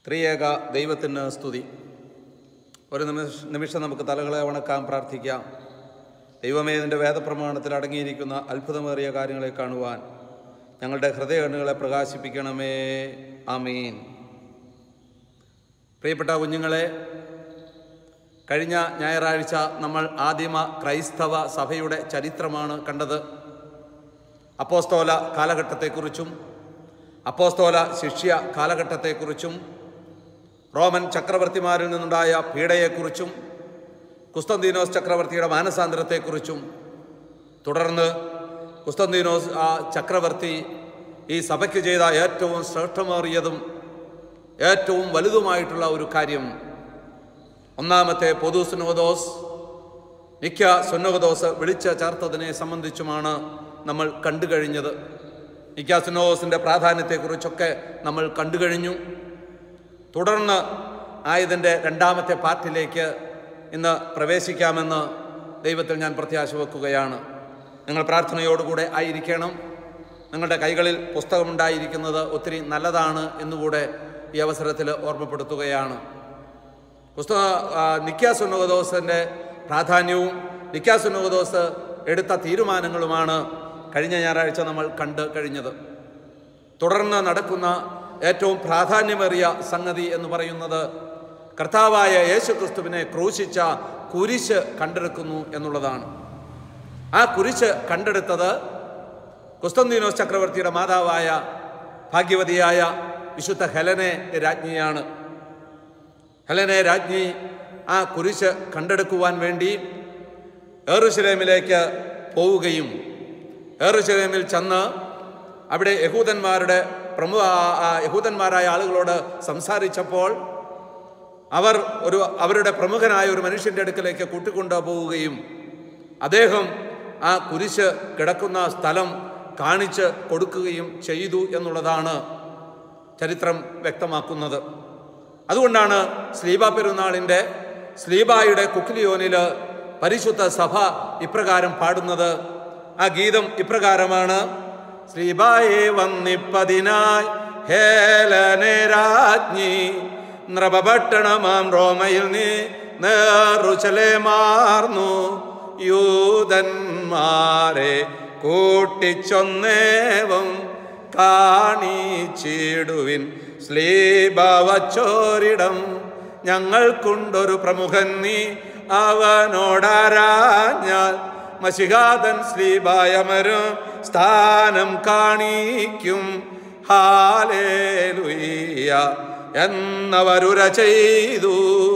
ത്രിയേക ദൈവത്തിന് സ്തുതി ഒരു നിമിഷ നിമിഷം നമുക്ക് തലകളെ വണക്കാൻ പ്രാർത്ഥിക്കാം ദൈവമേ ഇതിൻ്റെ വേദപ്രമാണത്തിൽ അടങ്ങിയിരിക്കുന്ന അത്ഭുതമേറിയ കാര്യങ്ങളെ കാണുവാൻ ഞങ്ങളുടെ ഹൃദയകണ്ണുകളെ പ്രകാശിപ്പിക്കണമേ ആമീൻ പ്രിയപ്പെട്ട കുഞ്ഞുങ്ങളെ കഴിഞ്ഞ ഞായറാഴ്ച നമ്മൾ ആദിമ ക്രൈസ്തവ സഭയുടെ ചരിത്രമാണ് കണ്ടത് അപ്പോസ്തോല കാലഘട്ടത്തെക്കുറിച്ചും അപ്പോസ്തോല ശിഷ്യ കാലഘട്ടത്തെക്കുറിച്ചും റോമൻ ചക്രവർത്തിമാരിൽ നിന്നുണ്ടായ പീഡയെക്കുറിച്ചും കുസ്തന്തീനോസ് ചക്രവർത്തിയുടെ മാനസാന്തരത്തെക്കുറിച്ചും തുടർന്ന് കുസ്തന്തീനോസ് ആ ചക്രവർത്തി ഈ സഭയ്ക്ക് ചെയ്ത ഏറ്റവും ശ്രേഷ്ഠമേറിയതും ഏറ്റവും വലുതുമായിട്ടുള്ള ഒരു കാര്യം ഒന്നാമത്തെ പൊതു സുനോദോസ് മിക്ക സുന്നോദോസ് വിളിച്ചു ചേർത്തതിനെ സംബന്ധിച്ചുമാണ് നമ്മൾ കണ്ടു കഴിഞ്ഞത് മിക്ക സുനോദോസിൻ്റെ പ്രാധാന്യത്തെക്കുറിച്ചൊക്കെ നമ്മൾ കണ്ടു കഴിഞ്ഞു തുടർന്ന് ആയതിൻ്റെ രണ്ടാമത്തെ പാർട്ടിലേക്ക് ഇന്ന് പ്രവേശിക്കാമെന്ന് ദൈവത്തിൽ ഞാൻ പ്രത്യാശ വെക്കുകയാണ് നിങ്ങൾ പ്രാർത്ഥനയോടുകൂടെ ആയിരിക്കണം നിങ്ങളുടെ കൈകളിൽ പുസ്തകമുണ്ടായിരിക്കുന്നത് ഒത്തിരി നല്ലതാണ് എന്നുകൂടെ ഈ അവസരത്തിൽ ഓർമ്മപ്പെടുത്തുകയാണ് പുസ്തക നിക്കാസുന്നോദോസിൻ്റെ പ്രാധാന്യവും നിക്കാസുന്നോദോസ് എടുത്ത തീരുമാനങ്ങളുമാണ് കഴിഞ്ഞ ഞായറാഴ്ച നമ്മൾ കണ്ട് കഴിഞ്ഞത് തുടർന്ന് നടക്കുന്ന ഏറ്റവും പ്രാധാന്യമേറിയ സംഗതി എന്ന് പറയുന്നത് കർത്താവായ യേശു ക്രിസ്തുവിനെ ക്രൂശിച്ച കുരിശ് കണ്ടെടുക്കുന്നു എന്നുള്ളതാണ് ആ കുരിശ് കണ്ടെടുത്തത് കുസ്തന്തീനോസ് ചക്രവർത്തിയുടെ മാതാവായ ഭാഗ്യവതിയായ വിശുദ്ധ ഹെലനെ രാജ്ഞിയാണ് ഹെലനെ രാജ്ഞി ആ കുരിശ് കണ്ടെടുക്കുവാൻ വേണ്ടി ഏറുശലേമിലേക്ക് പോവുകയും ഏറുശലേമിൽ ചെന്ന് അവിടെ യഹൂദന്മാരുടെ പ്രമുഖ യഹൂദന്മാരായ ആളുകളോട് സംസാരിച്ചപ്പോൾ അവർ ഒരു അവരുടെ പ്രമുഖനായ ഒരു മനുഷ്യൻ്റെ അടുക്കലേക്ക് കൂട്ടിക്കൊണ്ടു പോവുകയും അദ്ദേഹം ആ കുരിശ് കിടക്കുന്ന സ്ഥലം കാണിച്ച് കൊടുക്കുകയും ചെയ്തു എന്നുള്ളതാണ് ചരിത്രം വ്യക്തമാക്കുന്നത് അതുകൊണ്ടാണ് സ്ലീബ പെരുന്നാളിൻ്റെ സ്ലീബായുടെ കുക്ലിയോനിൽ പരിശുദ്ധ സഭ ഇപ്രകാരം പാടുന്നത് ആ ഗീതം ഇപ്രകാരമാണ് ശ്രീബായെ വന്നിപ്പതിനായി ഹേലനെ രാജ്ഞി നൃപപട്ടണമാം റോമയിൽ നീ നേറുചലെ മാർന്നു യൂതന്മാരെ കൂട്ടിച്ചൊന്നേവം കാണിച്ചിടുവിൻ സ്ലീബവച്ചോരിടം ഞങ്ങൾക്കുണ്ടൊരു പ്രമുഖൻ നീ അവനോടാരാഞ്ഞാൽ മഷികാതൻ സ്ലീബായമരും സ്ഥാനം കാണിക്കും ഹാലേലുയ്യ എന്നവരുര ചെയ്തു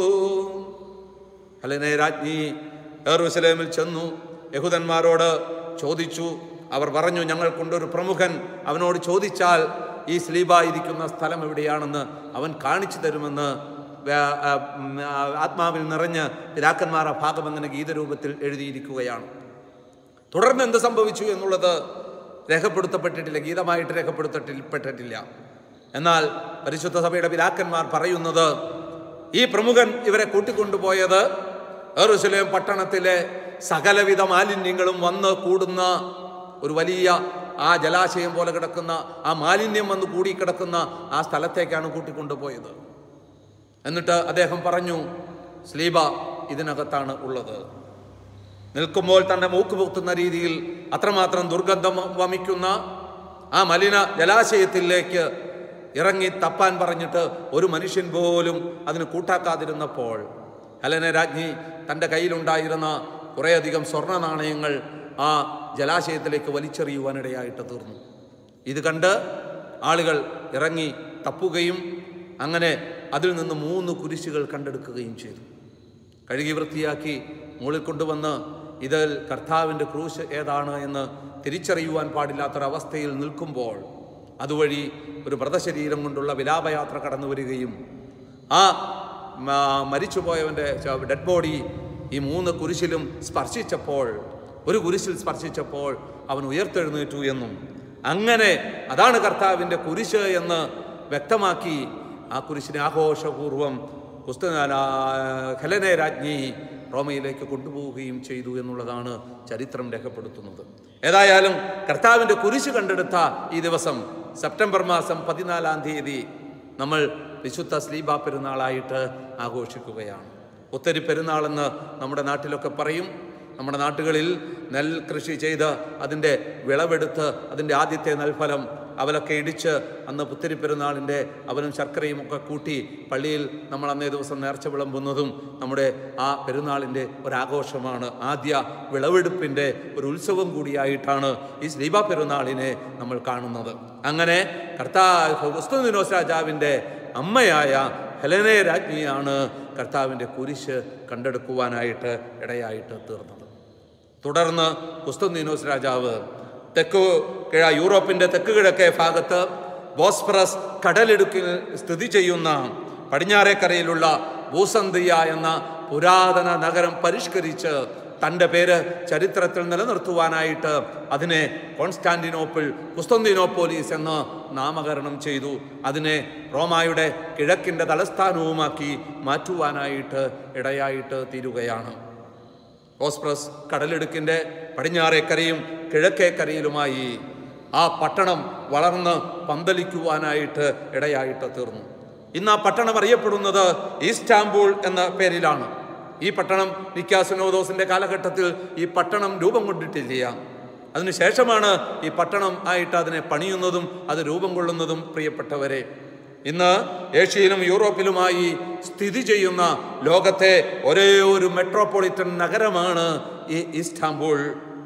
ഹലനെ രാജ്ഞി എറുസലേമിൽ ചെന്നു യഹൂദന്മാരോട് ചോദിച്ചു അവർ പറഞ്ഞു ഞങ്ങൾക്കൊണ്ടൊരു പ്രമുഖൻ അവനോട് ചോദിച്ചാൽ ഈ സ്ലീബ ഇരിക്കുന്ന സ്ഥലം എവിടെയാണെന്ന് അവൻ കാണിച്ചു തരുമെന്ന് ആത്മാവിൽ നിറഞ്ഞ് പിതാക്കന്മാർ ആ ഭാഗം അങ്ങനെ ഗീതരൂപത്തിൽ എഴുതിയിരിക്കുകയാണ് തുടർന്ന് എന്ത് സംഭവിച്ചു എന്നുള്ളത് രേഖപ്പെടുത്തപ്പെട്ടിട്ടില്ല ഗീതമായിട്ട് രേഖപ്പെടുത്തപ്പെട്ടിട്ടില്ല എന്നാൽ പരിശുദ്ധ സഭയുടെ പിതാക്കന്മാർ പറയുന്നത് ഈ പ്രമുഖൻ ഇവരെ കൂട്ടിക്കൊണ്ടുപോയത് എറുസലേം പട്ടണത്തിലെ സകലവിധ മാലിന്യങ്ങളും വന്ന് കൂടുന്ന ഒരു വലിയ ആ ജലാശയം പോലെ കിടക്കുന്ന ആ മാലിന്യം വന്ന് കൂടിക്കിടക്കുന്ന ആ സ്ഥലത്തേക്കാണ് കൂട്ടിക്കൊണ്ടുപോയത് എന്നിട്ട് അദ്ദേഹം പറഞ്ഞു സ്ലീബ ഇതിനകത്താണ് ഉള്ളത് നിൽക്കുമ്പോൾ തൻ്റെ മൂക്ക് പൊത്തുന്ന രീതിയിൽ അത്രമാത്രം ദുർഗന്ധം വമിക്കുന്ന ആ മലിന ജലാശയത്തിലേക്ക് ഇറങ്ങി തപ്പാൻ പറഞ്ഞിട്ട് ഒരു മനുഷ്യൻ പോലും അതിന് കൂട്ടാക്കാതിരുന്നപ്പോൾ ഹലന രാജ്ഞി തൻ്റെ കയ്യിലുണ്ടായിരുന്ന കുറേയധികം സ്വർണ്ണ നാണയങ്ങൾ ആ ജലാശയത്തിലേക്ക് വലിച്ചെറിയുവാനിടയായിട്ട് തീർന്നു ഇത് കണ്ട് ആളുകൾ ഇറങ്ങി തപ്പുകയും അങ്ങനെ അതിൽ നിന്ന് മൂന്ന് കുരിശുകൾ കണ്ടെടുക്കുകയും ചെയ്തു കഴുകി വൃത്തിയാക്കി മുകളിൽ കൊണ്ടുവന്ന് ഇതിൽ കർത്താവിൻ്റെ ക്രൂശ് ഏതാണ് എന്ന് തിരിച്ചറിയുവാൻ പാടില്ലാത്തൊരവസ്ഥയിൽ നിൽക്കുമ്പോൾ അതുവഴി ഒരു വ്രതശരീരം കൊണ്ടുള്ള വിലാപയാത്ര കടന്നു വരികയും ആ മരിച്ചുപോയവൻ്റെ ഡെഡ് ബോഡി ഈ മൂന്ന് കുരിശിലും സ്പർശിച്ചപ്പോൾ ഒരു കുരിശിൽ സ്പർശിച്ചപ്പോൾ അവൻ ഉയർത്തെഴുന്നേറ്റു എന്നും അങ്ങനെ അതാണ് കർത്താവിൻ്റെ കുരിശ് എന്ന് വ്യക്തമാക്കി ആ കുരിശിനെ ആഘോഷപൂർവം പുസ്തക ഹെലനെ രാജ്ഞി റോമയിലേക്ക് കൊണ്ടുപോവുകയും ചെയ്തു എന്നുള്ളതാണ് ചരിത്രം രേഖപ്പെടുത്തുന്നത് ഏതായാലും കർത്താവിൻ്റെ കുരിശ് കണ്ടെടുത്ത ഈ ദിവസം സെപ്റ്റംബർ മാസം പതിനാലാം തീയതി നമ്മൾ വിശുദ്ധ സ്ലീബ പെരുന്നാളായിട്ട് ആഘോഷിക്കുകയാണ് ഒത്തിരി പെരുന്നാളെന്ന് നമ്മുടെ നാട്ടിലൊക്കെ പറയും നമ്മുടെ നാട്ടുകളിൽ നെൽ കൃഷി ചെയ്ത് അതിൻ്റെ വിളവെടുത്ത് അതിൻ്റെ ആദ്യത്തെ നെൽഫലം അവലൊക്കെ ഇടിച്ച് അന്ന് പുത്തിരി പെരുന്നാളിൻ്റെ അവനും ശർക്കരയും ഒക്കെ കൂട്ടി പള്ളിയിൽ നമ്മൾ അന്നേ ദിവസം നേർച്ച വിളമ്പുന്നതും നമ്മുടെ ആ പെരുന്നാളിൻ്റെ ഒരാഘോഷമാണ് ആദ്യ വിളവെടുപ്പിൻ്റെ ഒരു ഉത്സവം കൂടിയായിട്ടാണ് ഈ ശ്രീബ പെരുന്നാളിനെ നമ്മൾ കാണുന്നത് അങ്ങനെ കർത്താവ് ക്രിസ്തുദിനോസ് രാജാവിൻ്റെ അമ്മയായ ഹെലനെ രാജ്ഞിയാണ് കർത്താവിൻ്റെ കുരിശ് കണ്ടെടുക്കുവാനായിട്ട് ഇടയായിട്ട് തീർന്നത് തുടർന്ന് കുസ്തുനീനോസ് രാജാവ് തെക്കു കിഴ യൂറോപ്പിൻ്റെ തെക്ക് കിഴക്കേ ഭാഗത്ത് ബോസ്ഫറസ് കടലിടുക്കിൽ സ്ഥിതി ചെയ്യുന്ന പടിഞ്ഞാറേക്കരയിലുള്ള ഭൂസന്തിയ എന്ന പുരാതന നഗരം പരിഷ്കരിച്ച് തൻ്റെ പേര് ചരിത്രത്തിൽ നിലനിർത്തുവാനായിട്ട് അതിനെ കോൺസ്റ്റാന്റിനോപ്പിൾ കുസ്തന്തിനോപ്പോലീസ് എന്ന് നാമകരണം ചെയ്തു അതിനെ റോമായുടെ കിഴക്കിൻ്റെ തലസ്ഥാനവുമാക്കി മാറ്റുവാനായിട്ട് ഇടയായിട്ട് തീരുകയാണ് ഓസ്പ്രസ് കടലിടുക്കിൻ്റെ പടിഞ്ഞാറേക്കരയും കിഴക്കേക്കരയിലുമായി ആ പട്ടണം വളർന്ന് പന്തലിക്കുവാനായിട്ട് ഇടയായിട്ട് തീർന്നു ഇന്ന് ആ പട്ടണം അറിയപ്പെടുന്നത് ഈസ്റ്റാംബൂൾ എന്ന പേരിലാണ് ഈ പട്ടണം നിക്കാസുനോദോസിന്റെ കാലഘട്ടത്തിൽ ഈ പട്ടണം രൂപം കൊണ്ടിട്ടില്ല അതിനുശേഷമാണ് ഈ പട്ടണം ആയിട്ട് അതിനെ പണിയുന്നതും അത് രൂപം കൊള്ളുന്നതും പ്രിയപ്പെട്ടവരെ ഇന്ന് ഏഷ്യയിലും യൂറോപ്പിലുമായി സ്ഥിതി ചെയ്യുന്ന ലോകത്തെ ഒരേ ഒരു മെട്രോപൊളിറ്റൻ നഗരമാണ് ഈ ഇസ്താംബൂൾ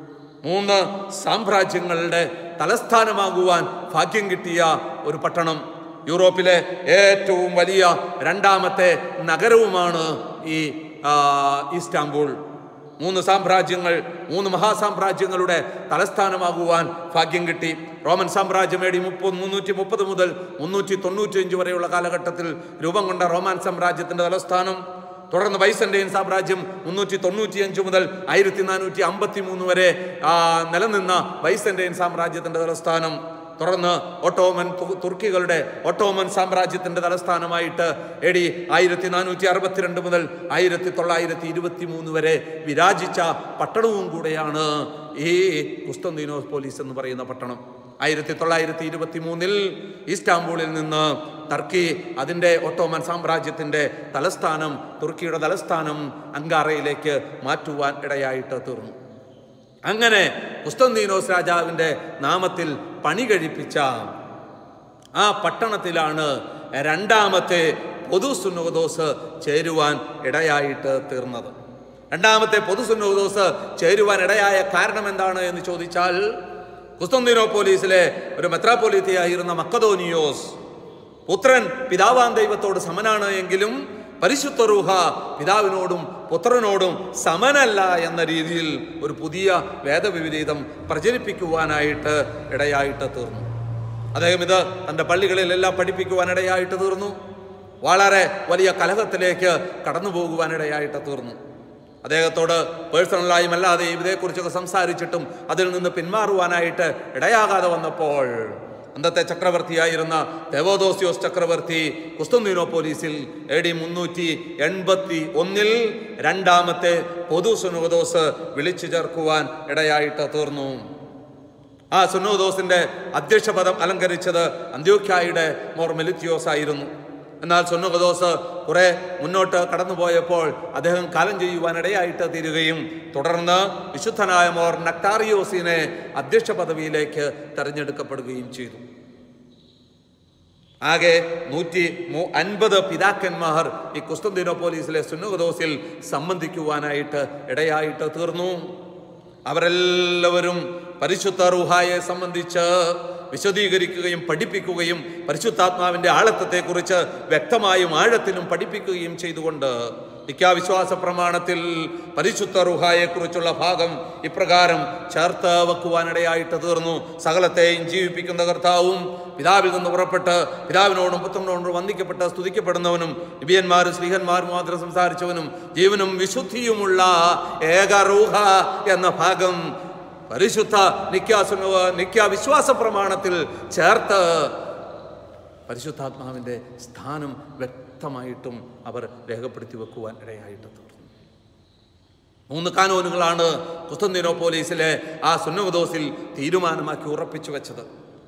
മൂന്ന് സാമ്രാജ്യങ്ങളുടെ തലസ്ഥാനമാകുവാൻ ഭാഗ്യം കിട്ടിയ ഒരു പട്ടണം യൂറോപ്പിലെ ഏറ്റവും വലിയ രണ്ടാമത്തെ നഗരവുമാണ് ഈ ആ, ഇസ്താംബൂൾ മൂന്ന് സാമ്രാജ്യങ്ങൾ മൂന്ന് മഹാസാമ്രാജ്യങ്ങളുടെ തലസ്ഥാനമാകുവാൻ ഭാഗ്യം കിട്ടി റോമൻ സാമ്രാജ്യം ഏടി മുപ്പത് മുന്നൂറ്റി മുപ്പത് മുതൽ മുന്നൂറ്റി തൊണ്ണൂറ്റി അഞ്ച് വരെയുള്ള കാലഘട്ടത്തിൽ രൂപം കൊണ്ട റോമാൻ സാമ്രാജ്യത്തിന്റെ തലസ്ഥാനം തുടർന്ന് ബൈസന്റൈൻ സാമ്രാജ്യം മുന്നൂറ്റി തൊണ്ണൂറ്റി അഞ്ച് മുതൽ ആയിരത്തി നാനൂറ്റി അമ്പത്തി മൂന്ന് വരെ ആ, നിലനിന്ന ബൈസന്റൈൻ സാമ്രാജ്യത്തിന്റെ തലസ്ഥാനം തുടർന്ന് ഒട്ടോമൻ തു- തുർക്കികളുടെ ഒട്ടോമൻ സാമ്രാജ്യത്തിന്റെ തലസ്ഥാനമായിട്ട് എ ഡി ആയിരത്തി നാനൂറ്റി അറുപത്തിരണ്ട് മുതൽ ആയിരത്തി തൊള്ളായിരത്തി ഇരുപത്തി മൂന്ന് വരെ വിരാജിച്ച പട്ടണവും കൂടെയാണ് ഈ കുസ്തന്തീനോസ് പോലീസ് എന്ന് പറയുന്ന പട്ടണം ആയിരത്തി തൊള്ളായിരത്തി ഇരുപത്തി മൂന്നിൽ ഇസ്താംബൂളിൽ നിന്ന് ടർക്കി അതിൻ്റെ ഒട്ടോമൻ സാമ്രാജ്യത്തിൻ്റെ തലസ്ഥാനം തുർക്കിയുടെ തലസ്ഥാനം അങ്കാറയിലേക്ക് മാറ്റുവാൻ ഇടയായിട്ട് തീർന്നു അങ്ങനെ കുസ്തന്തീനോസ് രാജാവിൻ്റെ നാമത്തിൽ പണി കഴിപ്പിച്ച ആ പട്ടണത്തിലാണ് രണ്ടാമത്തെ പൊതു സുന്നോദോസ് ചേരുവാൻ ഇടയായിട്ട് തീർന്നത് രണ്ടാമത്തെ പൊതു സുന്നോദോസ് ചേരുവാൻ ഇടയായ കാരണം എന്താണ് എന്ന് ചോദിച്ചാൽ കുസ്തന്തീനോപോലീസിലെ ഒരു മെത്രാപോലീത്തയായിരുന്ന മക്കതോനിയോസ് പുത്രൻ പിതാവാൻ ദൈവത്തോട് സമനാണ് എങ്കിലും പരിശുദ്ധ റൂഹ പിതാവിനോടും പുത്രനോടും സമനല്ല എന്ന രീതിയിൽ ഒരു പുതിയ വേദവിപരീതം പ്രചരിപ്പിക്കുവാനായിട്ട് ഇടയായിട്ട് തീർന്നു അദ്ദേഹം ഇത് തൻ്റെ പള്ളികളിലെല്ലാം പഠിപ്പിക്കുവാൻ ഇടയായിട്ട് തീർന്നു വളരെ വലിയ കലഹത്തിലേക്ക് കടന്നു പോകുവാനിടയായിട്ട് തീർന്നു അദ്ദേഹത്തോട് പേഴ്സണലായും അല്ലാതെയും ഇതേക്കുറിച്ചൊക്കെ സംസാരിച്ചിട്ടും അതിൽ നിന്ന് പിന്മാറുവാനായിട്ട് ഇടയാകാതെ വന്നപ്പോൾ അന്നത്തെ ചക്രവർത്തിയായിരുന്ന തെവോദോസിയോസ് ചക്രവർത്തി കുസ്തുനീനോപോലീസിൽ എ ഡി മുന്നൂറ്റി എൺപത്തി ഒന്നിൽ രണ്ടാമത്തെ പൊതു സുനോദോസ് വിളിച്ചു ചേർക്കുവാൻ ഇടയായിട്ട് തീർന്നു ആ സുന്നോദോസിന്റെ അധ്യക്ഷപദം അലങ്കരിച്ചത് അന്ത്യോഖ്യായുടെ മോർ മെലിത്തിയോസ് ആയിരുന്നു എന്നാൽ സുന്നോദോസ് കുറെ മുന്നോട്ട് കടന്നുപോയപ്പോൾ അദ്ദേഹം കാലം ചെയ്യുവാൻ ഇടയായിട്ട് തീരുകയും തുടർന്ന് വിശുദ്ധനായ മോർ നക്ടാറിയോസിനെ അധ്യക്ഷ പദവിയിലേക്ക് തെരഞ്ഞെടുക്കപ്പെടുകയും ചെയ്തു ആകെ നൂറ്റി മു- അൻപത് പിതാക്കന്മാർ ഈ കുസ്തന്തിനോപോലീസിലെ സുന്നുഗദോസിൽ സംബന്ധിക്കുവാനായിട്ട് ഇടയായിട്ട് തീർന്നു അവരെല്ലാവരും പരിശുദ്ധ റുഹായെ സംബന്ധിച്ച് വിശദീകരിക്കുകയും പഠിപ്പിക്കുകയും പരിശുദ്ധാത്മാവിന്റെ ആഴത്വത്തെക്കുറിച്ച് വ്യക്തമായും ആഴത്തിലും പഠിപ്പിക്കുകയും ചെയ്തുകൊണ്ട് നിക്കാവിശ്വാസ പ്രമാണത്തിൽ പരിശുദ്ധ റുഹായെക്കുറിച്ചുള്ള ഭാഗം ഇപ്രകാരം ചേർത്ത് വെക്കുവാനിടയായിട്ട് തീർന്നു സകലത്തെയും ജീവിപ്പിക്കുന്ന കർത്താവും പിതാവിൽ നിന്ന് പുറപ്പെട്ട് പിതാവിനോടും പുത്രനോടും വന്ദിക്കപ്പെട്ട് സ്തുതിക്കപ്പെടുന്നവനും നിബിയന്മാരും സ്ത്രീഹന്മാരും മാത്രം സംസാരിച്ചവനും ജീവനും വിശുദ്ധിയുമുള്ള ഏകറൂഹ എന്ന ഭാഗം പരിശുദ്ധ നിക്യാസുന നിക്യ വിശ്വാസ പ്രമാണത്തിൽ ചേർത്ത് പരിശുദ്ധാത്മാവിൻ്റെ സ്ഥാനം വ്യക്തമായിട്ടും അവർ രേഖപ്പെടുത്തി വെക്കുവാൻ ഇടയായിട്ട് തീർന്നു മൂന്ന് കാനൂനുകളാണ് കുസ്തന്തിനോപോലീസിലെ ആ സുന്നവദോസിൽ തീരുമാനമാക്കി ഉറപ്പിച്ചു വെച്ചത്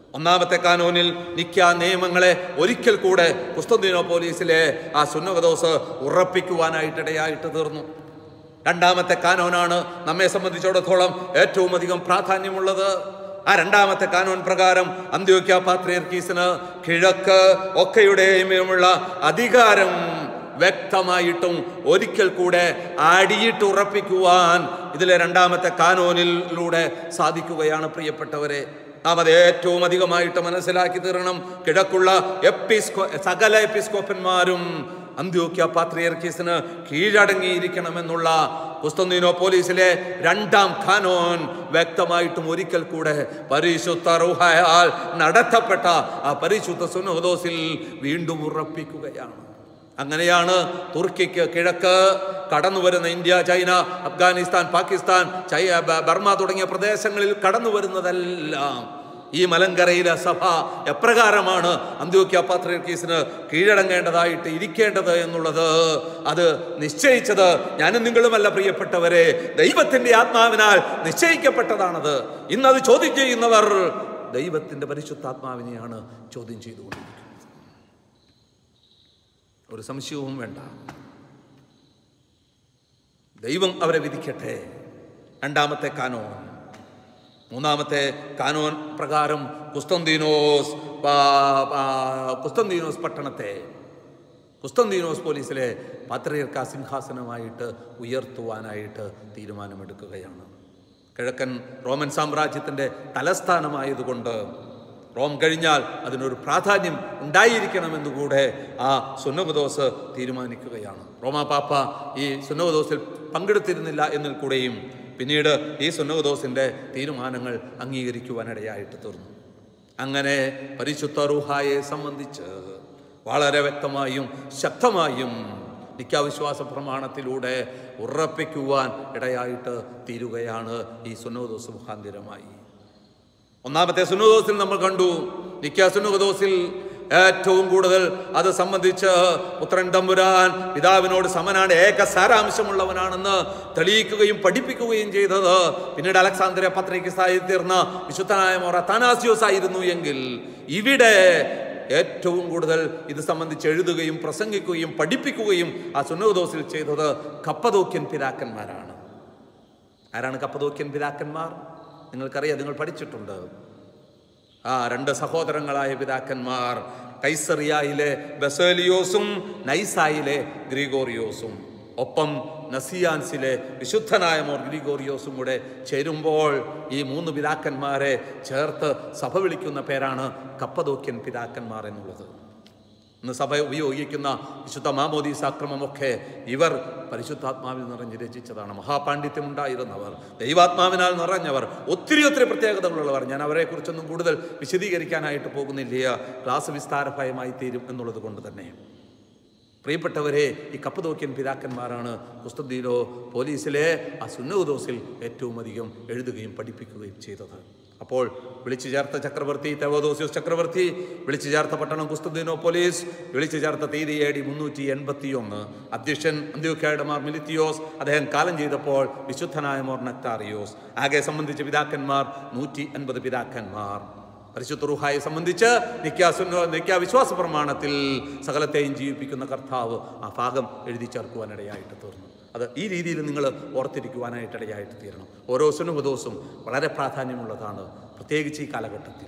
ഒന്നാമത്തെ കാനൂനിൽ നിക്ക നിയമങ്ങളെ ഒരിക്കൽ കൂടെ കുസ്തന്തീനോ പോലീസിലെ ആ സുന്നകദോസ് ഉറപ്പിക്കുവാനായിട്ടിടയായിട്ട് തീർന്നു രണ്ടാമത്തെ കാനോനാണ് നമ്മെ സംബന്ധിച്ചിടത്തോളം ഏറ്റവും അധികം പ്രാധാന്യമുള്ളത് ആ രണ്ടാമത്തെ കാനോൻ പ്രകാരം അന്ത്യോക്യ പാത്രിയർക്കീസിന് കിഴക്ക് ഒക്കെയുടെയുമുള്ള അധികാരം വ്യക്തമായിട്ടും ഒരിക്കൽ കൂടെ അടിയിട്ട് ഉറപ്പിക്കുവാൻ ഇതിലെ രണ്ടാമത്തെ കാനോനിലൂടെ സാധിക്കുകയാണ് പ്രിയപ്പെട്ടവരെ നാം അത് ഏറ്റവും അധികമായിട്ട് മനസ്സിലാക്കി തീരണം കിഴക്കുള്ള എപ്പിസ്കോ സകല എപ്പിസ്കോപ്പന്മാരും അന്ത്യോക്യ പാത്രിയർക്കീസിന് കീഴടങ്ങിയിരിക്കണമെന്നുള്ള കുസ്തന്തീനോ പോലീസിലെ രണ്ടാം ഖാനോൻ വ്യക്തമായിട്ടും ഒരിക്കൽ കൂടെ പരിശുദ്ധ റുഹയാൽ നടത്തപ്പെട്ട ആ പരിശുദ്ധ സുനോദോസിൽ വീണ്ടും ഉറപ്പിക്കുകയാണ് അങ്ങനെയാണ് തുർക്കിക്ക് കിഴക്ക് കടന്നു വരുന്ന ഇന്ത്യ ചൈന അഫ്ഗാനിസ്ഥാൻ പാകിസ്ഥാൻ ചൈ ബ- ബർമ തുടങ്ങിയ പ്രദേശങ്ങളിൽ കടന്നു വരുന്നതെല്ലാം ഈ മലങ്കരയിലെ സഭ എപ്രകാരമാണ് അന്ത്യോക്യ പാത്രീസിന് കീഴടങ്ങേണ്ടതായിട്ട് ഇരിക്കേണ്ടത് എന്നുള്ളത് അത് നിശ്ചയിച്ചത് ഞാനും നിങ്ങളുമല്ല പ്രിയപ്പെട്ടവരെ ദൈവത്തിന്റെ ആത്മാവിനാൽ നിശ്ചയിക്കപ്പെട്ടതാണത് ഇന്നത് ചോദ്യം ചെയ്യുന്നവർ ദൈവത്തിന്റെ പരിശുദ്ധാത്മാവിനെയാണ് ചോദ്യം ചെയ്തുകൊണ്ടിരിക്കുന്നത് ഒരു സംശയവും വേണ്ട ദൈവം അവരെ വിധിക്കട്ടെ രണ്ടാമത്തെ കാനോൻ മൂന്നാമത്തെ കാനോൻ പ്രകാരം കുസ്തന്തീനോസ് പാ- പാ- കുസ്തന്തീനോസ് പട്ടണത്തെ കുസ്തന്തീനോസ് പോലീസിലെ പാത്രിയർക്ക സിംഹാസനമായിട്ട് ഉയർത്തുവാനായിട്ട് തീരുമാനമെടുക്കുകയാണ് കിഴക്കൻ റോമൻ സാമ്രാജ്യത്തിൻ്റെ തലസ്ഥാനമായതുകൊണ്ട് റോം കഴിഞ്ഞാൽ അതിനൊരു പ്രാധാന്യം ഉണ്ടായിരിക്കണമെന്നുകൂടെ ആ സുന്നകദോസ് തീരുമാനിക്കുകയാണ് റോമാ പാപ്പ ഈ സുന്നകദോസിൽ പങ്കെടുത്തിരുന്നില്ല എന്നിൽ കൂടെയും പിന്നീട് ഈ സുന്നകദോസിൻ്റെ തീരുമാനങ്ങൾ അംഗീകരിക്കുവാനിടയായിട്ട് തീർന്നു അങ്ങനെ പരിശുദ്ധ റൂഹായെ സംബന്ധിച്ച് വളരെ വ്യക്തമായും ശക്തമായും നിത്യാവിശ്വാസ പ്രമാണത്തിലൂടെ ഉറപ്പിക്കുവാൻ ഇടയായിട്ട് തീരുകയാണ് ഈ സുന്നോദോസ് മുഖാന്തിരമായി ഒന്നാമത്തെ സുന്നോദോസിൽ നമ്മൾ കണ്ടു നിക്ക സുന്നോദോസിൽ ഏറ്റവും കൂടുതൽ അത് സംബന്ധിച്ച് പുത്രൻ തമ്പുരാൻ പിതാവിനോട് സമനാണ് ഏക സാരാംശമുള്ളവനാണെന്ന് തെളിയിക്കുകയും പഠിപ്പിക്കുകയും ചെയ്തത് പിന്നീട് അലക്സാന്ദ്രിയ പത്രികസായി തീർന്ന വിശുദ്ധനായ മോറ താനാസിയോസ് ആയിരുന്നു എങ്കിൽ ഇവിടെ ഏറ്റവും കൂടുതൽ ഇത് സംബന്ധിച്ച് എഴുതുകയും പ്രസംഗിക്കുകയും പഠിപ്പിക്കുകയും ആ സുന്നോദോസിൽ ചെയ്തത് കപ്പതോക്യൻ പിതാക്കന്മാരാണ് ആരാണ് കപ്പതോക്യൻ പിതാക്കന്മാർ നിങ്ങൾക്കറിയാം നിങ്ങൾ പഠിച്ചിട്ടുണ്ട് ആ രണ്ട് സഹോദരങ്ങളായ പിതാക്കന്മാർ കൈസറിയായിലെ ബസേലിയോസും നൈസായിലെ ഗ്രിഗോറിയോസും ഒപ്പം നസിയാൻസിലെ വിശുദ്ധനായ മോർ ഗ്രിഗോറിയോസും കൂടെ ചേരുമ്പോൾ ഈ മൂന്ന് പിതാക്കന്മാരെ ചേർത്ത് സഭ വിളിക്കുന്ന പേരാണ് കപ്പതോക്യൻ പിതാക്കന്മാർ എന്നുള്ളത് ഇന്ന് സഭ ഉപയോഗിക്കുന്ന വിശുദ്ധ മാമോദീസാക്രമമൊക്കെ ഇവർ പരിശുദ്ധാത്മാവിൽ നിറഞ്ഞ് രചിച്ചതാണ് മഹാപാണ്ഡിത്യം ഉണ്ടായിരുന്നവർ ദൈവാത്മാവിനാൽ നിറഞ്ഞവർ ഒത്തിരി ഒത്തിരി പ്രത്യേകതകളുള്ളവർ ഞാൻ അവരെക്കുറിച്ചൊന്നും കൂടുതൽ വിശദീകരിക്കാനായിട്ട് പോകുന്നില്ല ക്ലാസ് വിസ്താരഭയമായി തീരും എന്നുള്ളത് കൊണ്ട് തന്നെ പ്രിയപ്പെട്ടവരെ ഈ കപ്പതോക്യൻ പിതാക്കന്മാരാണ് കുസ്തുദ്ദീനോ പോലീസിലെ ആ സുന്നോദോസിൽ ഏറ്റവും അധികം എഴുതുകയും പഠിപ്പിക്കുകയും ചെയ്തത് അപ്പോൾ വിളിച്ചു ചേർത്ത ചക്രവർത്തി തെവോദോസിയോസ് ചക്രവർത്തി വിളിച്ചു ചേർത്ത പട്ടണം കുസ്തുദ്ദീനോ പോലീസ് വിളിച്ചു ചേർത്ത തീയതി എ ഡി മുന്നൂറ്റി എൺപത്തി ഒന്ന് അധ്യക്ഷൻ അന്ത്യോക്കായുടെ മാർ മിലിത്തിയോസ് അദ്ദേഹം കാലം ചെയ്തപ്പോൾ വിശുദ്ധനായ മോർ നക്താറിയോസ് ആകെ സംബന്ധിച്ച പിതാക്കന്മാർ നൂറ്റി അൻപത് പിതാക്കന്മാർ പരിശുദ്ധ റുഹായെ സംബന്ധിച്ച് നിത്യാസുന്ന നിത്യാ വിശ്വാസ പ്രമാണത്തിൽ സകലത്തെയും ജീവിപ്പിക്കുന്ന കർത്താവ് ആ ഭാഗം എഴുതി ചേർക്കുവാനിടയായിട്ട് തീർന്നു അത് ഈ രീതിയിൽ നിങ്ങൾ ഓർത്തിരിക്കുവാനായിട്ടിടയായിട്ട് തീരണം ഓരോ സുനുഹദോസും വളരെ പ്രാധാന്യമുള്ളതാണ് പ്രത്യേകിച്ച് ഈ കാലഘട്ടത്തിൽ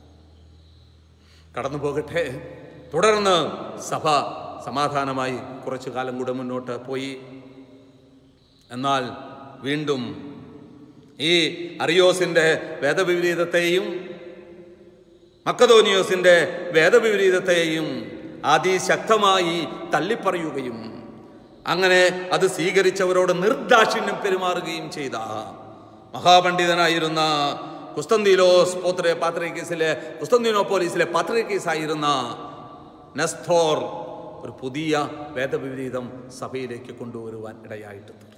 കടന്നു പോകട്ടെ തുടർന്ന് സഭ സമാധാനമായി കുറച്ചു കാലം കൂടെ മുന്നോട്ട് പോയി എന്നാൽ വീണ്ടും ഈ അറിയോസിൻ്റെ വേദവിപരീതത്തെയും മക്കതോനിയോസിന്റെ വേദവിപരീതത്തെയും അതിശക്തമായി തള്ളിപ്പറയുകയും അങ്ങനെ അത് സ്വീകരിച്ചവരോട് നിർദാക്ഷിണ്യം പെരുമാറുകയും ചെയ്ത മഹാപണ്ഡിതനായിരുന്ന കുസ്തന്തീലോസ് പോത്രെ പാത്രികീസിലെ കുസ്തന്തീനോ പോലീസിലെ പാത്രികീസ് ആയിരുന്ന നെസ്തോർ ഒരു പുതിയ വേദവിപരീതം സഭയിലേക്ക് കൊണ്ടുവരുവാൻ ഇടയായിട്ട് തീർന്നു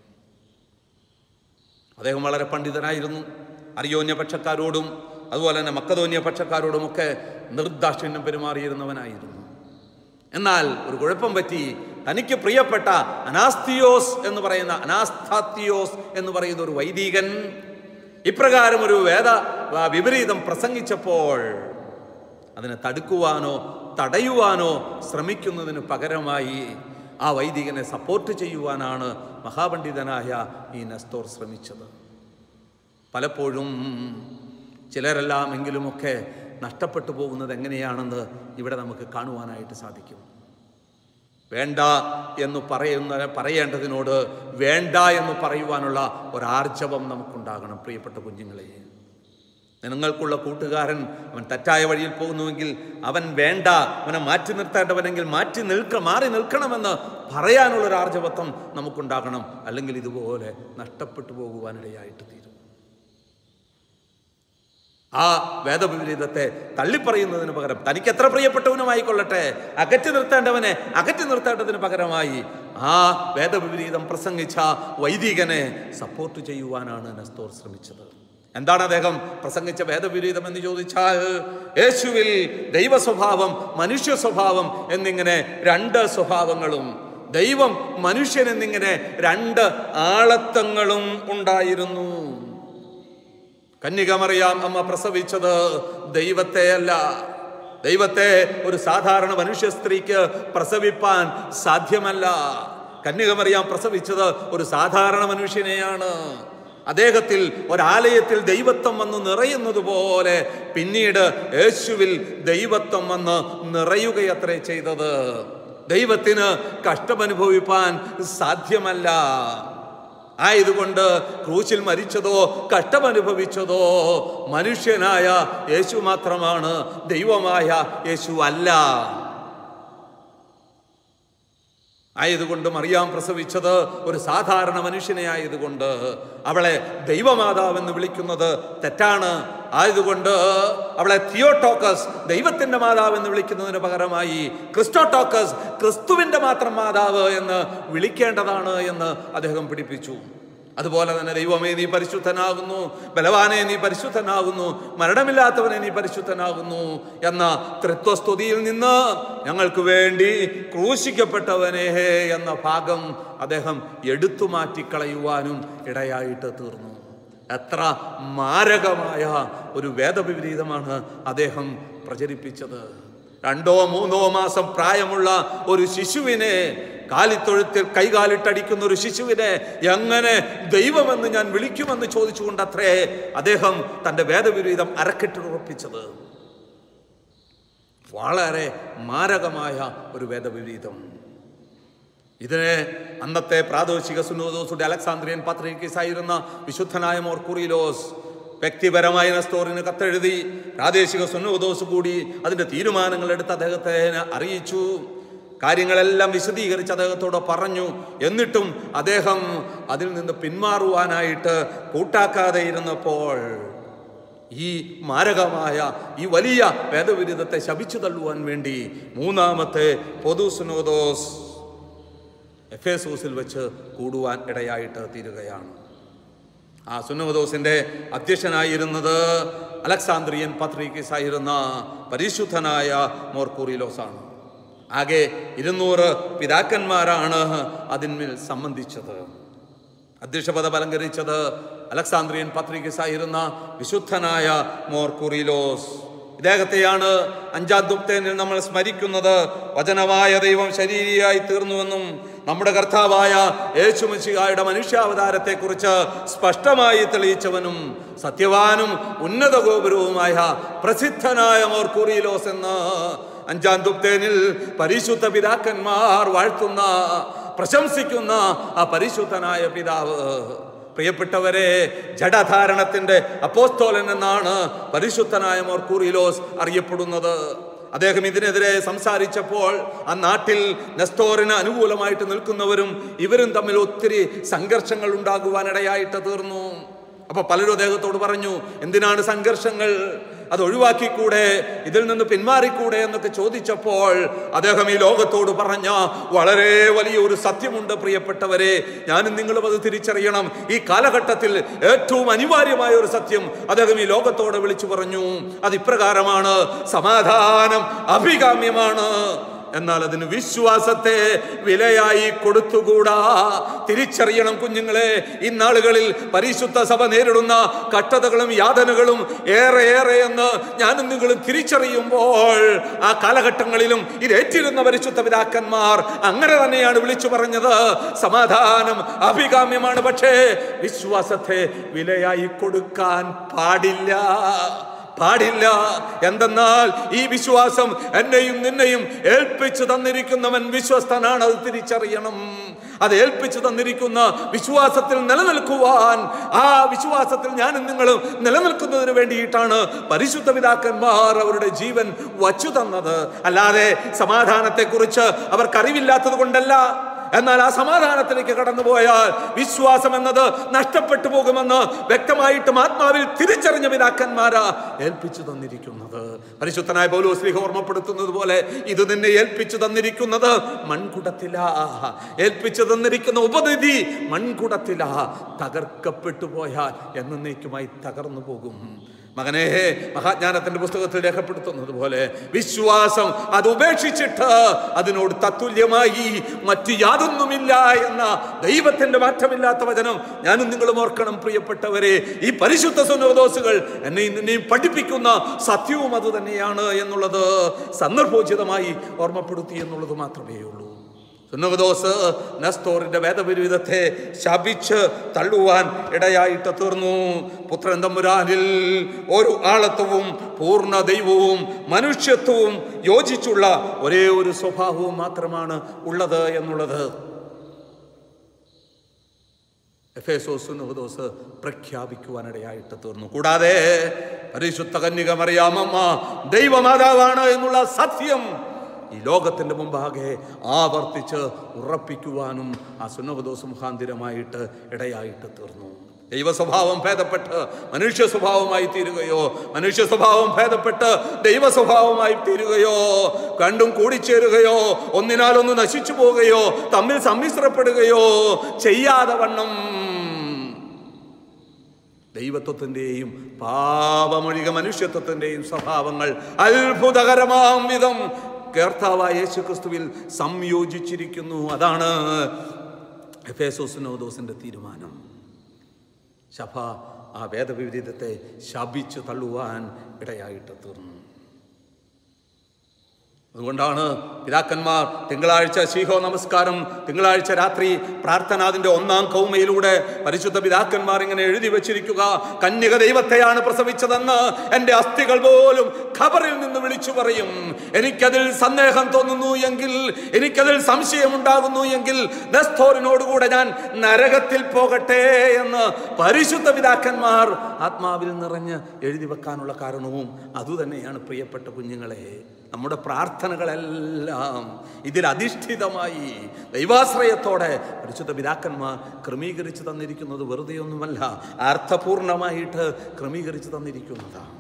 അദ്ദേഹം വളരെ പണ്ഡിതനായിരുന്നു അറിയോന്യ പക്ഷക്കാരോടും അതുപോലെ തന്നെ മക്കതോന്യ പക്ഷക്കാരോടുമൊക്കെ നിർദാക്ഷിണ്യം പെരുമാറിയിരുന്നവനായിരുന്നു എന്നാൽ ഒരു കുഴപ്പം പറ്റി തനിക്ക് പ്രിയപ്പെട്ട അനാസ്തിയോസ് എന്ന് പറയുന്ന അനാസ്ഥാത്തിയോസ് എന്ന് പറയുന്ന ഒരു വൈദികൻ ഇപ്രകാരം ഒരു വേദ ആ, വിപരീതം പ്രസംഗിച്ചപ്പോൾ അതിനെ തടുക്കുവാനോ തടയുവാനോ ശ്രമിക്കുന്നതിന് പകരമായി ആ വൈദികനെ സപ്പോർട്ട് ചെയ്യുവാനാണ് മഹാപണ്ഡിതനായ ഈ നെസ്തോർ ശ്രമിച്ചത് പലപ്പോഴും ചിലരെല്ലാം എങ്കിലുമൊക്കെ നഷ്ടപ്പെട്ടു പോകുന്നത് എങ്ങനെയാണെന്ന് ഇവിടെ നമുക്ക് കാണുവാനായിട്ട് സാധിക്കും വേണ്ട എന്ന് പറയുന്ന പറയേണ്ടതിനോട് വേണ്ട എന്ന് പറയുവാനുള്ള ഒരാർജവം നമുക്കുണ്ടാകണം പ്രിയപ്പെട്ട കുഞ്ഞുങ്ങളെ നിങ്ങൾക്കുള്ള കൂട്ടുകാരൻ അവൻ തെറ്റായ വഴിയിൽ പോകുന്നുവെങ്കിൽ അവൻ വേണ്ട അവനെ മാറ്റി നിർത്തേണ്ടവനെങ്കിൽ മാറ്റി നിൽക്ക മാറി നിൽക്കണമെന്ന് പറയാനുള്ള ഒരു ആർജവത്വം നമുക്കുണ്ടാകണം അല്ലെങ്കിൽ ഇതുപോലെ നഷ്ടപ്പെട്ടു പോകുവാനിടയായിട്ട് തീരും ആ വേദവിപരീതത്തെ തള്ളിപ്പറയുന്നതിന് പകരം തനിക്ക് എത്ര പ്രിയപ്പെട്ടവനുമായിക്കൊള്ളട്ടെ അകറ്റി നിർത്തേണ്ടവനെ അകറ്റി നിർത്തേണ്ടതിന് പകരമായി ആ വേദവിപരീതം പ്രസംഗിച്ച വൈദികനെ സപ്പോർട്ട് ചെയ്യുവാനാണ് നെസ്തോർ ശ്രമിച്ചത് എന്താണ് അദ്ദേഹം പ്രസംഗിച്ച വേദവിപരീതം എന്ന് ചോദിച്ചാൽ യേശുവിൽ ദൈവ സ്വഭാവം മനുഷ്യ സ്വഭാവം എന്നിങ്ങനെ രണ്ട് സ്വഭാവങ്ങളും ദൈവം മനുഷ്യൻ എന്നിങ്ങനെ രണ്ട് ആളത്വങ്ങളും ഉണ്ടായിരുന്നു കന്യകമറിയാം അമ്മ പ്രസവിച്ചത് ദൈവത്തെയല്ല ദൈവത്തെ ഒരു സാധാരണ മനുഷ്യ സ്ത്രീക്ക് പ്രസവിപ്പാൻ സാധ്യമല്ല കന്യകമറിയാം പ്രസവിച്ചത് ഒരു സാധാരണ മനുഷ്യനെയാണ് അദ്ദേഹത്തിൽ ഒരാലയത്തിൽ ദൈവത്വം വന്ന് നിറയുന്നത് പോലെ പിന്നീട് യേശുവിൽ ദൈവത്വം വന്ന് നിറയുകയത്രേ ചെയ്തത് ദൈവത്തിന് കഷ്ടമനുഭവിപ്പാൻ സാധ്യമല്ല ആയതുകൊണ്ട് ക്രൂശിൽ മരിച്ചതോ കഷ്ടമനുഭവിച്ചതോ മനുഷ്യനായ യേശു മാത്രമാണ് ദൈവമായ യേശു അല്ല ആയതുകൊണ്ട് മറിയാം പ്രസവിച്ചത് ഒരു സാധാരണ മനുഷ്യനെ ആയതുകൊണ്ട് അവളെ ദൈവമാതാവെന്ന് വിളിക്കുന്നത് തെറ്റാണ് ആയതുകൊണ്ട് അവളെ തിയോട്ടോക്കസ് ദൈവത്തിന്റെ മാതാവ് എന്ന് വിളിക്കുന്നതിന് പകരമായി ക്രിസ്റ്റോട്ടോക്കസ് ക്രിസ്തുവിന്റെ മാത്രം മാതാവ് എന്ന് വിളിക്കേണ്ടതാണ് എന്ന് അദ്ദേഹം പിടിപ്പിച്ചു അതുപോലെ തന്നെ ദൈവമേ നീ പരിശുദ്ധനാകുന്നു ബലവാനെ നീ പരിശുദ്ധനാകുന്നു മരണമില്ലാത്തവനെ നീ പരിശുദ്ധനാകുന്നു എന്ന തൃത്വസ്തുതിയിൽ നിന്ന് ഞങ്ങൾക്ക് വേണ്ടി ക്രൂശിക്കപ്പെട്ടവനെ എന്ന ഭാഗം അദ്ദേഹം എടുത്തു മാറ്റിക്കളയുവാനും ഇടയായിട്ട് തീർന്നു എത്ര മാരകമായ ഒരു വേദവിപരീതമാണ് അദ്ദേഹം പ്രചരിപ്പിച്ചത് രണ്ടോ മൂന്നോ മാസം പ്രായമുള്ള ഒരു ശിശുവിനെ കാലിത്തൊഴുത്തിൽ കൈകാലിട്ടടിക്കുന്ന ഒരു ശിശുവിനെ എങ്ങനെ ദൈവമെന്ന് ഞാൻ വിളിക്കുമെന്ന് ചോദിച്ചുകൊണ്ടത്രേ അദ്ദേഹം തൻ്റെ വേദവിപരീതം അരക്കെട്ടുറപ്പിച്ചത് വളരെ മാരകമായ ഒരു വേദവിപരീതം ഇതിനെ അന്നത്തെ പ്രാദേശിക സുനോദോസുടെ അലക്സാന്ദ്രിയൻ പത്രികീസായിരുന്ന വിശുദ്ധനായ മോർക്കുറിലോസ് വ്യക്തിപരമായ നസ്തോറിന് കത്തെഴുതി പ്രാദേശിക സുന്നോദോസ് കൂടി അതിൻ്റെ തീരുമാനങ്ങൾ എടുത്ത് അദ്ദേഹത്തെ അറിയിച്ചു കാര്യങ്ങളെല്ലാം വിശദീകരിച്ച് അദ്ദേഹത്തോട് പറഞ്ഞു എന്നിട്ടും അദ്ദേഹം അതിൽ നിന്ന് പിന്മാറുവാനായിട്ട് കൂട്ടാക്കാതെ ഇരുന്നപ്പോൾ ഈ മാരകമായ ഈ വലിയ വേദവിരുദ്ധത്തെ ശപിച്ചു തള്ളുവാൻ വേണ്ടി മൂന്നാമത്തെ പൊതു സുനോദോസ് എഫേസോസിൽ വെച്ച് കൂടുവാൻ ഇടയായിട്ട് തീരുകയാണ് ആ സുന്നോദോസിന്റെ അധ്യക്ഷനായിരുന്നത് അലക്സാന്ദ്രിയൻ പത്രീക്കിസ് ആയിരുന്ന പരിശുദ്ധനായ മോർക്കൂറിലോസാണ് ആകെ ഇരുന്നൂറ് പിതാക്കന്മാരാണ് അതിന്മേൽ സംബന്ധിച്ചത് അധ്യക്ഷപദം അലങ്കരിച്ചത് അലക്സാന്ദ്രിയൻ പത്രികസ് ആയിരുന്ന വിശുദ്ധനായ മോർക്കുറിലോസ് ഇദ്ദേഹത്തെയാണ് അഞ്ചാം ദുപ്തേനിൽ നമ്മൾ സ്മരിക്കുന്നത് വചനമായ ദൈവം ശരീരിയായി തീർന്നുവെന്നും നമ്മുടെ കർത്താവായ യേശുമശിഹായുടെ മനുഷ്യാവതാരത്തെക്കുറിച്ച് സ്പഷ്ടമായി തെളിയിച്ചവനും സത്യവാനും ഉന്നത ഗോപുരവുമായ പ്രസിദ്ധനായ മോർക്കുറിലോസ് എന്ന് അഞ്ചാം ദുപ്തേനിൽ പരിശുദ്ധ പിതാക്കന്മാർ വാഴ്ത്തുന്ന പ്രശംസിക്കുന്ന ആ പരിശുദ്ധനായ പിതാവ് പ്രിയപ്പെട്ടവരെ ജഡധാരണത്തിന്റെ അപ്പോസ്തോലൻ എന്നാണ് പരിശുദ്ധനായ മോർക്കൂറിലോസ് അറിയപ്പെടുന്നത് അദ്ദേഹം ഇതിനെതിരെ സംസാരിച്ചപ്പോൾ ആ നാട്ടിൽ നെസ്തോറിന് അനുകൂലമായിട്ട് നിൽക്കുന്നവരും ഇവരും തമ്മിൽ ഒത്തിരി സംഘർഷങ്ങൾ ഉണ്ടാകുവാനിടയായിട്ട് തീർന്നു അപ്പൊ പലരും അദ്ദേഹത്തോട് പറഞ്ഞു എന്തിനാണ് സംഘർഷങ്ങൾ അത് ഒഴിവാക്കിക്കൂടെ ഇതിൽ നിന്ന് പിന്മാറിക്കൂടെ എന്നൊക്കെ ചോദിച്ചപ്പോൾ അദ്ദേഹം ഈ ലോകത്തോട് പറഞ്ഞ വളരെ വലിയ ഒരു സത്യമുണ്ട് പ്രിയപ്പെട്ടവരെ ഞാനും നിങ്ങളും അത് തിരിച്ചറിയണം ഈ കാലഘട്ടത്തിൽ ഏറ്റവും അനിവാര്യമായ ഒരു സത്യം അദ്ദേഹം ഈ ലോകത്തോട് വിളിച്ചു പറഞ്ഞു അത് ഇപ്രകാരമാണ് സമാധാനം അഭികാമ്യമാണ് എന്നാൽ അതിന് വിശ്വാസത്തെ വിലയായി കൊടുത്തുകൂടാ തിരിച്ചറിയണം കുഞ്ഞുങ്ങളെ ഇന്നാളുകളിൽ പരിശുദ്ധ സഭ നേരിടുന്ന കഷ്ടതകളും യാതനകളും ഏറെ ഏറെ എന്ന് ഞാനും നിങ്ങളും തിരിച്ചറിയുമ്പോൾ ആ കാലഘട്ടങ്ങളിലും ഇത് ഏറ്റിരുന്ന പരിശുദ്ധ പിതാക്കന്മാർ അങ്ങനെ തന്നെയാണ് വിളിച്ചു പറഞ്ഞത് സമാധാനം അഭികാമ്യമാണ് പക്ഷേ വിശ്വാസത്തെ വിലയായി കൊടുക്കാൻ പാടില്ല പാടില്ല എന്തെന്നാൽ ഈ വിശ്വാസം എന്നെയും നിന്നെയും ഏൽപ്പിച്ചു തന്നിരിക്കുന്നവൻ വിശ്വസ്തനാണ് അത് തിരിച്ചറിയണം അത് ഏൽപ്പിച്ചു തന്നിരിക്കുന്ന വിശ്വാസത്തിൽ നിലനിൽക്കുവാൻ ആ വിശ്വാസത്തിൽ ഞാനും നിങ്ങളും നിലനിൽക്കുന്നതിന് വേണ്ടിയിട്ടാണ് പരിശുദ്ധ പിതാക്കന്മാർ അവരുടെ ജീവൻ വച്ചു തന്നത് അല്ലാതെ സമാധാനത്തെക്കുറിച്ച് അവർക്കറിവില്ലാത്തത് കൊണ്ടല്ല എന്നാൽ ആ സമാധാനത്തിലേക്ക് കടന്നുപോയാൽ വിശ്വാസം എന്നത് നഷ്ടപ്പെട്ടു പോകുമെന്ന് വ്യക്തമായിട്ടും ആത്മാവിൽ തിരിച്ചറിഞ്ഞ പിതാക്കന്മാരാ ഏൽപ്പിച്ചു തന്നിരിക്കുന്നത് പരിശുദ്ധനായ പൗലോസ്ലിഹ ഓർമ്മപ്പെടുത്തുന്നത് പോലെ ഇത് നിന്നെ ഏൽപ്പിച്ചു തന്നിരിക്കുന്നത് മൺകുടത്തിലാ ഏൽപ്പിച്ചു തന്നിരിക്കുന്ന ഉപനിധി മൺകുടത്തിലാ തകർക്കപ്പെട്ടു പോയാൽ എന്നേക്കുമായി തകർന്നു പോകും മകനെ മഹാജ്ഞാനത്തിന്റെ പുസ്തകത്തിൽ രേഖപ്പെടുത്തുന്നത് പോലെ വിശ്വാസം അത് ഉപേക്ഷിച്ചിട്ട് അതിനോട് തത്തുല്യമായി മറ്റു യാതൊന്നുമില്ല എന്ന ദൈവത്തിന്റെ മാറ്റമില്ലാത്ത വചനം ഞാനും നിങ്ങളും ഓർക്കണം പ്രിയപ്പെട്ടവരെ ഈ പരിശുദ്ധ സുനോദോസുകൾ എന്നെയും നിന്നെയും പഠിപ്പിക്കുന്ന സത്യവും അത് തന്നെയാണ് എന്നുള്ളത് സന്ദർഭോചിതമായി ഓർമ്മപ്പെടുത്തി എന്നുള്ളത് മാത്രമേ ഉള്ളൂ സുന്നവദോസ് നസ്തോറിന്റെ വേദപരിവിധത്തെ ശപിച്ച് തള്ളുവാൻ ഇടയായിട്ട് തീർന്നു പുത്രൻ തമ്പുരാനിൽ ഒരു ആളത്വവും പൂർണ്ണ ദൈവവും മനുഷ്യത്വവും യോജിച്ചുള്ള ഒരേ ഒരു സ്വഭാവവും മാത്രമാണ് ഉള്ളത് എന്നുള്ളത് എഫേസോസ് സുന്നഹദോസ് പ്രഖ്യാപിക്കുവാനിടയായിട്ട് തീർന്നു കൂടാതെ പരിശുദ്ധ കന്യക മറിയാമമ്മ ദൈവമാതാവാണ് എന്നുള്ള സത്യം ഈ ലോകത്തിന്റെ മുമ്പാകെ ആവർത്തിച്ച് ഉറപ്പിക്കുവാനും ആ സുന്നഹദോസ് മുഖാന്തിരമായിട്ട് ഇടയായിട്ട് തീർന്നു ദൈവ സ്വഭാവം ഭേദപ്പെട്ട് മനുഷ്യ സ്വഭാവമായി തീരുകയോ മനുഷ്യ സ്വഭാവം ഭേദപ്പെട്ട് ദൈവ സ്വഭാവമായി തീരുകയോ കണ്ടും കൂടിച്ചേരുകയോ ഒന്നിനാലൊന്ന് നശിച്ചു പോവുകയോ തമ്മിൽ സമ്മിശ്രപ്പെടുകയോ ചെയ്യാതെ വണ്ണം ദൈവത്വത്തിൻ്റെയും പാപമൊഴിക മനുഷ്യത്വത്തിൻ്റെയും സ്വഭാവങ്ങൾ അത്ഭുതകരമാം വിധം കർത്താവായ യേശു ക്രിസ്തുവിൽ സംയോജിച്ചിരിക്കുന്നു അതാണ് എഫേസോസിനോദോസിന്റെ തീരുമാനം സഭ ആ വേദവിപരീതത്തെ ശപിച്ചു തള്ളുവാൻ ഇടയായിട്ട് തീർന്നു അതുകൊണ്ടാണ് പിതാക്കന്മാർ തിങ്കളാഴ്ച ശീഹോ നമസ്കാരം തിങ്കളാഴ്ച രാത്രി പ്രാർത്ഥനാതിന്റെ ഒന്നാം കൗമയിലൂടെ പരിശുദ്ധ പിതാക്കന്മാർ ഇങ്ങനെ എഴുതി വച്ചിരിക്കുക കന്യക ദൈവത്തെയാണ് പ്രസവിച്ചതെന്ന് എൻ്റെ അസ്ഥികൾ പോലും ഖബറിൽ നിന്ന് വിളിച്ചു പറയും എനിക്കതിൽ സന്ദേഹം തോന്നുന്നു എങ്കിൽ എനിക്കതിൽ സംശയമുണ്ടാകുന്നു എങ്കിൽ നസ്തോറിനോടുകൂടെ ഞാൻ നരകത്തിൽ പോകട്ടെ എന്ന് പരിശുദ്ധ പിതാക്കന്മാർ ആത്മാവിൽ നിറഞ്ഞ് എഴുതി വെക്കാനുള്ള കാരണവും അതുതന്നെയാണ് പ്രിയപ്പെട്ട കുഞ്ഞുങ്ങളെ നമ്മുടെ പ്രാർത്ഥനകളെല്ലാം ഇതിൽ അധിഷ്ഠിതമായി ദൈവാശ്രയത്തോടെ പരിശുദ്ധ പിതാക്കന്മാർ ക്രമീകരിച്ചു തന്നിരിക്കുന്നത് വെറുതെയൊന്നുമല്ല അർത്ഥപൂർണമായിട്ട് ക്രമീകരിച്ചു തന്നിരിക്കുന്നതാണ്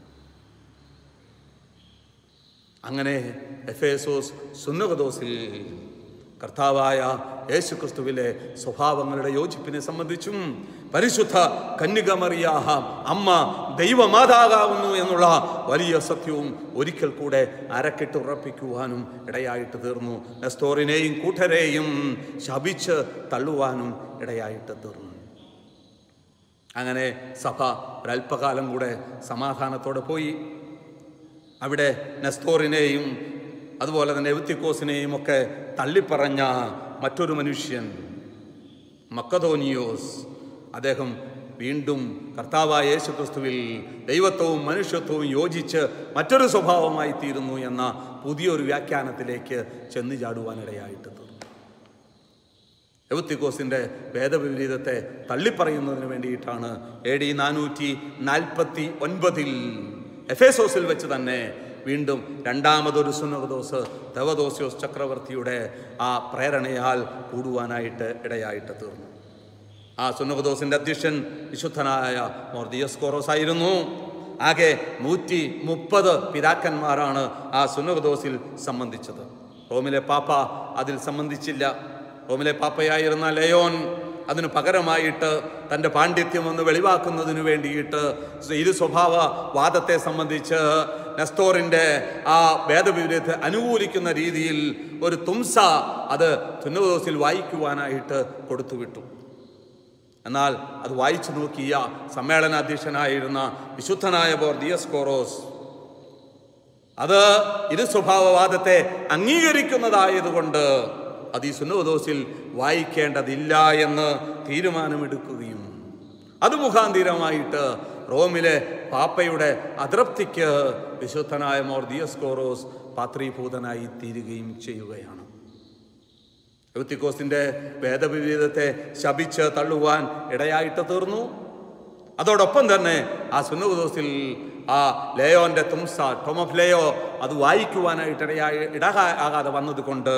അങ്ങനെ എഫേസോസ് സുന്നകദോസിൽ കർത്താവായ യേശു ക്രിസ്തുവിലെ സ്വഭാവങ്ങളുടെ യോജിപ്പിനെ സംബന്ധിച്ചും പരിശുദ്ധ കന്യകമറിയാഹ അമ്മ ദൈവമാതാകാവുന്നു എന്നുള്ള വലിയ സത്യവും ഒരിക്കൽ കൂടെ അരക്കിട്ട് ഉറപ്പിക്കുവാനും ഇടയായിട്ട് തീർന്നു നെസ്തോറിനെയും കൂട്ടരെയും ശപിച്ച് തള്ളുവാനും ഇടയായിട്ട് തീർന്നു അങ്ങനെ സഭ ഒരല്പകാലം കൂടെ സമാധാനത്തോടെ പോയി അവിടെ നെസ്തോറിനെയും അതുപോലെ തന്നെ എവത്തിക്കോസിനെയും ഒക്കെ തള്ളിപ്പറഞ്ഞ മറ്റൊരു മനുഷ്യൻ മക്കതോനിയോസ് അദ്ദേഹം വീണ്ടും കർത്താവായ യേശു ക്രിസ്തുവിൽ ദൈവത്വവും മനുഷ്യത്വവും യോജിച്ച് മറ്റൊരു സ്വഭാവമായി തീരുന്നു എന്ന പുതിയൊരു വ്യാഖ്യാനത്തിലേക്ക് ചെന്നു ചാടുവാനിടയായിട്ട് തീർന്നു എവത്തിക്കോസിന്റെ വേദവിപരീതത്തെ തള്ളിപ്പറയുന്നതിന് വേണ്ടിയിട്ടാണ് എ ഡി നാനൂറ്റി നാൽപ്പത്തി ഒൻപതിൽ എഫേസോസിൽ വെച്ച് തന്നെ വീണ്ടും രണ്ടാമതൊരു സുനകദോസ് ദവദോസ്യോസ് ചക്രവർത്തിയുടെ ആ പ്രേരണയാൽ കൂടുവാനായിട്ട് ഇടയായിട്ട് തീർന്നു ആ സുനകദോസിന്റെ അധ്യക്ഷൻ വിശുദ്ധനായ മോർദിയസ്കോറോസ് ആയിരുന്നു ആകെ നൂറ്റി മുപ്പത് പിതാക്കന്മാരാണ് ആ സുനകദോസിൽ സംബന്ധിച്ചത് റോമിലെ പാപ്പ അതിൽ സംബന്ധിച്ചില്ല റോമിലെ പാപ്പയായിരുന്ന ലയോൻ അതിന് പകരമായിട്ട് തൻ്റെ പാണ്ഡിത്യം ഒന്ന് വെളിവാക്കുന്നതിന് വേണ്ടിയിട്ട് ഇരു സ്വഭാവ വാദത്തെ സംബന്ധിച്ച് നെസ്തോറിൻ്റെ ആ വേദവിപരീതത്തെ അനുകൂലിക്കുന്ന രീതിയിൽ ഒരു തുംസ അത് സുന്നോദോസിൽ വായിക്കുവാനായിട്ട് കൊടുത്തുവിട്ടു എന്നാൽ അത് വായിച്ചു നോക്കിയ സമ്മേളനാധ്യക്ഷനായിരുന്ന വിശുദ്ധനായ ബോർ ദിയസ്കോറോസ് അത് ഇത് സ്വഭാവവാദത്തെ അംഗീകരിക്കുന്നതായതുകൊണ്ട് അത് ഈ സുന്നോദോസിൽ വായിക്കേണ്ടതില്ല എന്ന് തീരുമാനമെടുക്കുകയും അത് മുഖാന്തിരമായിട്ട് റോമിലെ പാപ്പയുടെ അതൃപ്തിക്ക് വിശുദ്ധനായ മോർ ദിയസ്കോറോസ് പാത്രീഭൂതനായി തീരുകയും ചെയ്യുകയാണ് യുത്തിക്കോസിന്റെ വേദവിവേദത്തെ ശപിച്ച് തള്ളുവാൻ ഇടയായിട്ട് തീർന്നു അതോടൊപ്പം തന്നെ ആ സുന്നോദോസിൽ ആ ലേയോന്റെ തുംസ ടോം ഓഫ് ലേയോ അത് വായിക്കുവാനായിട്ട് ഇടയായി ഇടകാകാതെ വന്നതുകൊണ്ട്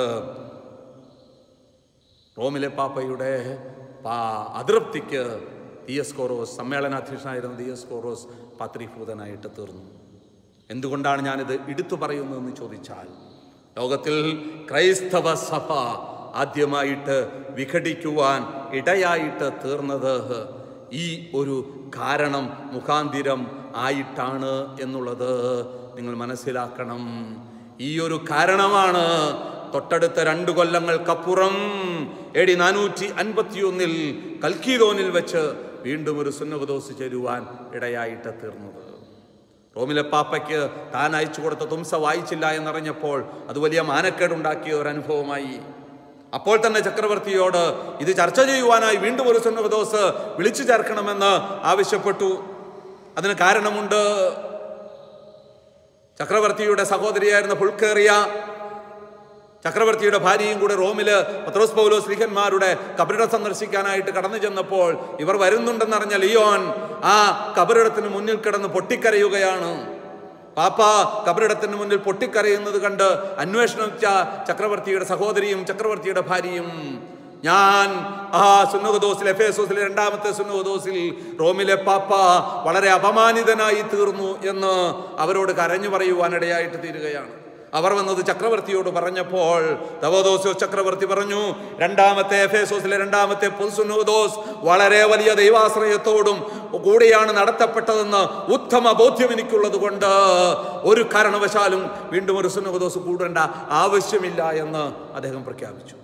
റോമിലെ പാപ്പയുടെ പാ അതൃപ്തിക്ക് ദിയസ്കോറോസ് സമ്മേളനാധ്യക്ഷനായിരുന്ന ദിയസ്കോറോസ് പാത്രീഭൂതനായിട്ട് തീർന്നു എന്തുകൊണ്ടാണ് ഞാനിത് എടുത്തു പറയുന്നതെന്ന് ചോദിച്ചാൽ ലോകത്തിൽ ക്രൈസ്തവ സഭ ആദ്യമായിട്ട് വിഘടിക്കുവാൻ ഇടയായിട്ട് തീർന്നത് ഈ ഒരു കാരണം മുഖാന്തിരം ആയിട്ടാണ് എന്നുള്ളത് നിങ്ങൾ മനസ്സിലാക്കണം ഈ ഒരു കാരണമാണ് തൊട്ടടുത്ത രണ്ടു കൊല്ലങ്ങൾക്കപ്പുറം എ ഡി നാനൂറ്റി അൻപത്തിയൊന്നിൽ കൽക്കീതോനിൽ വെച്ച് വീണ്ടും ഒരു സുന്നകദോസ് ചേരുവാൻ ഇടയായിട്ട് തീർന്നത് റോമിലെ പാപ്പയ്ക്ക് താൻ അയച്ചു കൊടുത്ത തുംസ വായിച്ചില്ല എന്നറിഞ്ഞപ്പോൾ അത് വലിയ മാനക്കേടുണ്ടാക്കിയ ഒരു അനുഭവമായി അപ്പോൾ തന്നെ ചക്രവർത്തിയോട് ഇത് ചർച്ച ചെയ്യുവാനായി വീണ്ടും ഒരു സുന്നകദോസ് വിളിച്ചു ചേർക്കണമെന്ന് ആവശ്യപ്പെട്ടു അതിന് കാരണമുണ്ട് ചക്രവർത്തിയുടെ സഹോദരിയായിരുന്ന പുൾക്കേറിയ ചക്രവർത്തിയുടെ ഭാര്യയും കൂടെ റോമില് പത്രോസ് പൗലോസ് ലിഖന്മാരുടെ കബറിടം സന്ദർശിക്കാനായിട്ട് കടന്നു ചെന്നപ്പോൾ ഇവർ വരുന്നുണ്ടെന്നറിഞ്ഞ ലിയോൻ ആ കബറിടത്തിന് മുന്നിൽ കിടന്ന് പൊട്ടിക്കരയുകയാണ് പാപ്പ കബറിടത്തിന് മുന്നിൽ പൊട്ടിക്കരയുന്നത് കണ്ട് അന്വേഷണിച്ച ചക്രവർത്തിയുടെ സഹോദരിയും ചക്രവർത്തിയുടെ ഭാര്യയും ഞാൻ ആ സുന്നകദോസിൽ എഫേസോസിലെ രണ്ടാമത്തെ സുന്നകദോസിൽ റോമിലെ പാപ്പ വളരെ അപമാനിതനായി തീർന്നു എന്ന് അവരോട് കരഞ്ഞു പറയുവാനിടയായിട്ട് തീരുകയാണ് അവർ വന്നത് ചക്രവർത്തിയോട് പറഞ്ഞപ്പോൾ തവോദോസോസ് ചക്രവർത്തി പറഞ്ഞു രണ്ടാമത്തെ എഫേസോസിലെ രണ്ടാമത്തെ പൊതുസുനോദോസ് വളരെ വലിയ ദൈവാശ്രയത്തോടും കൂടെയാണ് നടത്തപ്പെട്ടതെന്ന് ഉത്തമ ബോധ്യം എനിക്കുള്ളത് കൊണ്ട് ഒരു കാരണവശാലും വീണ്ടും ഒരു സുനോദോസ് കൂടേണ്ട ആവശ്യമില്ല എന്ന് അദ്ദേഹം പ്രഖ്യാപിച്ചു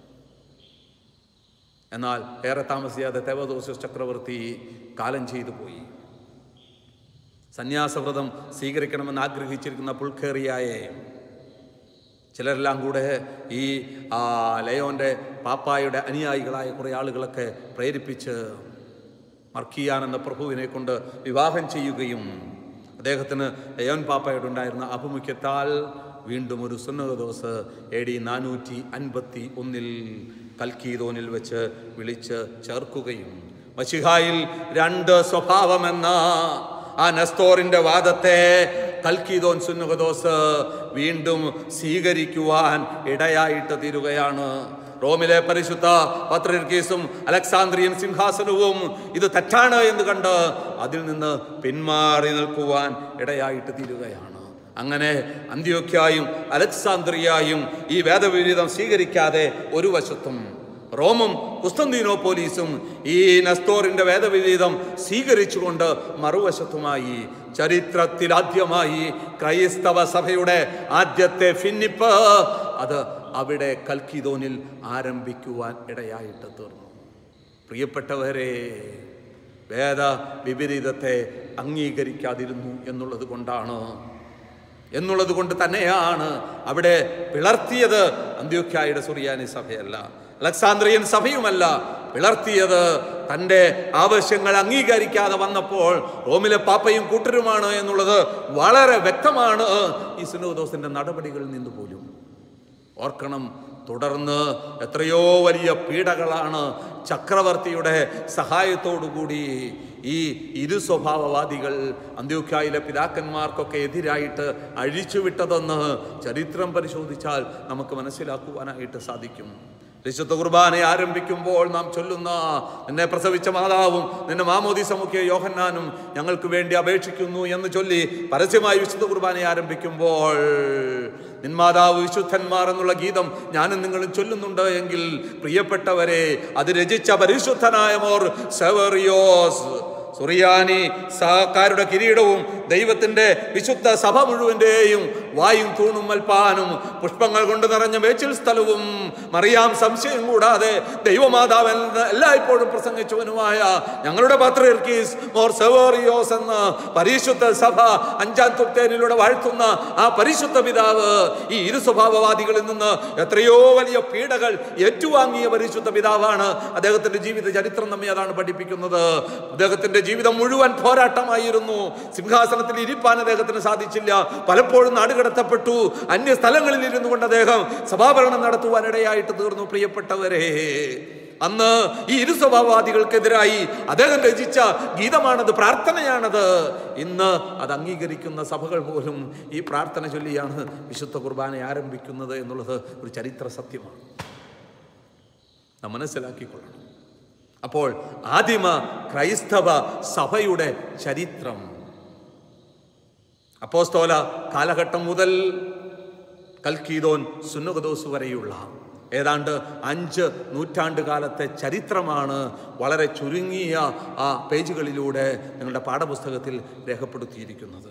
എന്നാൽ ഏറെ താമസിയാതെ തെവദോസോസ് ചക്രവർത്തി കാലം ചെയ്തു പോയി സന്യാസവ്രതം സ്വീകരിക്കണമെന്ന് ആഗ്രഹിച്ചിരിക്കുന്ന പുൾക്കേറിയായെ ചിലരെല്ലാം കൂടെ ഈ ആ, ലയോന്റെ പാപ്പായുടെ അനുയായികളായ കുറേ ആളുകളൊക്കെ പ്രേരിപ്പിച്ച് മർക്കിയാൻ എന്ന പ്രഭുവിനെ കൊണ്ട് വിവാഹം ചെയ്യുകയും അദ്ദേഹത്തിന് ലയോൻ പാപ്പയോട് ഉണ്ടായിരുന്ന ആഭിമുഖ്യത്താൽ വീണ്ടും ഒരു സുന്നതദോസ് എ ഡി നാനൂറ്റി അൻപത്തി ഒന്നിൽ കൽക്കീതോനിൽ വെച്ച് വിളിച്ച് ചേർക്കുകയും മഷിഹായിൽ രണ്ട് സ്വഭാവമെന്ന ആ നെസ്തോറിന്റെ വാദത്തെ കൽക്കീതോൻ സുന്നുകദോസ് വീണ്ടും സ്വീകരിക്കുവാൻ ഇടയായിട്ട് തീരുകയാണ് റോമിലെ പരിശുദ്ധ പത്രികീസും അലക്സാന്ദ്രിയൻ സിംഹാസനവും ഇത് തെറ്റാണ് എന്ന് കണ്ട് അതിൽ നിന്ന് പിന്മാറി നിൽക്കുവാൻ ഇടയായിട്ട് തീരുകയാണ് അങ്ങനെ അന്ത്യോക്യായും അലക്സാന്ദ്രിയായും ഈ വേദവിരീതം സ്വീകരിക്കാതെ ഒരു വശത്തും റോമും കുസ്തന്തീനോപോലീസും ഈ നസ്തോറിന്റെ വേദവിരീതം സ്വീകരിച്ചുകൊണ്ട് മറുവശത്തുമായി ചരിത്രത്തിലാദ്യമായി ക്രൈസ്തവ സഭയുടെ ആദ്യത്തെ ഭിന്നിപ്പ് അത് അവിടെ കൽക്കിതോനിൽ ആരംഭിക്കുവാൻ ഇടയായിട്ട് തീർന്നു പ്രിയപ്പെട്ടവരെ വേദ വിപരീതത്തെ അംഗീകരിക്കാതിരുന്നു എന്നുള്ളത് കൊണ്ടാണ് എന്നുള്ളത് കൊണ്ട് തന്നെയാണ് അവിടെ പിളർത്തിയത് അന്ത്യോക്യായുടെ സുറിയാനി സഭയല്ല അലക്സാന്ദ്രിയൻ സഭയുമല്ല പിളർത്തിയത് തൻ്റെ ആവശ്യങ്ങൾ അംഗീകരിക്കാതെ വന്നപ്പോൾ റോമിലെ പാപ്പയും കൂട്ടരുമാണ് എന്നുള്ളത് വളരെ വ്യക്തമാണ് ഈ സുനോദോസിന്റെ നടപടികളിൽ നിന്ന് പോലും ഓർക്കണം തുടർന്ന് എത്രയോ വലിയ പീഡകളാണ് ചക്രവർത്തിയുടെ സഹായത്തോടുകൂടി ഈ ഇരു സ്വഭാവവാദികൾ അന്ത്യോക്യായിലെ പിതാക്കന്മാർക്കൊക്കെ എതിരായിട്ട് അഴിച്ചുവിട്ടതെന്ന് ചരിത്രം പരിശോധിച്ചാൽ നമുക്ക് മനസ്സിലാക്കുവാനായിട്ട് സാധിക്കും വിശുദ്ധ കുർബാന ആരംഭിക്കുമ്പോൾ നാം ചൊല്ലുന്ന നിന്നെ പ്രസവിച്ച മാതാവും നിന്നെ മാമോദി സമുഖ്യ യോഹന്നാനും ഞങ്ങൾക്ക് വേണ്ടി അപേക്ഷിക്കുന്നു എന്ന് ചൊല്ലി പരസ്യമായി വിശുദ്ധ കുർബാന ആരംഭിക്കുമ്പോൾ നിന്മാതാവ് വിശുദ്ധന്മാർ എന്നുള്ള ഗീതം ഞാനും നിങ്ങളും ചൊല്ലുന്നുണ്ട് എങ്കിൽ പ്രിയപ്പെട്ടവരെ അത് രചിച്ച പരിശുദ്ധനായ മോർ സെവറിയോസ് സുറിയാനി സഹക്കാരുടെ കിരീടവും ദൈവത്തിന്റെ വിശുദ്ധ സഭ മുഴുവന്റെയും വായും തൂണും മൽപ്പാനും പുഷ്പങ്ങൾ കൊണ്ട് നിറഞ്ഞ മേച്ചിൽ സ്ഥലവും മറിയാം സംശയം കൂടാതെ ദൈവമാതാവ് എന്ന എല്ലായ്പ്പോഴും പ്രസംഗിച്ചവനുമായ ഞങ്ങളുടെ പാത്രീസ് മോർ സെവോറിയോസ് എന്ന പരിശുദ്ധ സഭ അഞ്ചാം തുപ്തേനിലൂടെ വാഴ്ത്തുന്ന ആ പരിശുദ്ധ പിതാവ് ഈ ഇരു സ്വഭാവവാദികളിൽ നിന്ന് എത്രയോ വലിയ പീഡകൾ ഏറ്റുവാങ്ങിയ പരിശുദ്ധ പിതാവാണ് അദ്ദേഹത്തിന്റെ ജീവിത ചരിത്രം നമ്മെ അതാണ് പഠിപ്പിക്കുന്നത് അദ്ദേഹത്തിന്റെ ജീവിതം മുഴുവൻ പോരാട്ടമായിരുന്നു സിംഹാസനത്തിൽ ഇരിപ്പാൻ അദ്ദേഹത്തിന് സാധിച്ചില്ല പലപ്പോഴും നാടുകടത്തപ്പെട്ടു അന്യ സ്ഥലങ്ങളിൽ ഇരുന്നു കൊണ്ട് അദ്ദേഹം സഭാഭരണം നടത്തുവാനിടയായിട്ട് തീർന്നു പ്രിയപ്പെട്ടവരെ അന്ന് ഈ ഇരു സ്വഭാവവാദികൾക്കെതിരായി അദ്ദേഹം രചിച്ച ഗീതമാണത് പ്രാർത്ഥനയാണത് ഇന്ന് അത് അംഗീകരിക്കുന്ന സഭകൾ പോലും ഈ പ്രാർത്ഥന ചൊല്ലിയാണ് വിശുദ്ധ കുർബാന ആരംഭിക്കുന്നത് എന്നുള്ളത് ഒരു ചരിത്ര സത്യമാണ് നാം മനസ്സിലാക്കിക്കൊള്ളണം അപ്പോൾ ആദിമ ക്രൈസ്തവ സഭയുടെ ചരിത്രം അപ്പോസ്തോല കാലഘട്ടം മുതൽ കൽക്കീതോൻ സുന്നകദോസ് വരെയുള്ള ഏതാണ്ട് അഞ്ച് നൂറ്റാണ്ട് കാലത്തെ ചരിത്രമാണ് വളരെ ചുരുങ്ങിയ ആ പേജുകളിലൂടെ നിങ്ങളുടെ പാഠപുസ്തകത്തിൽ രേഖപ്പെടുത്തിയിരിക്കുന്നത്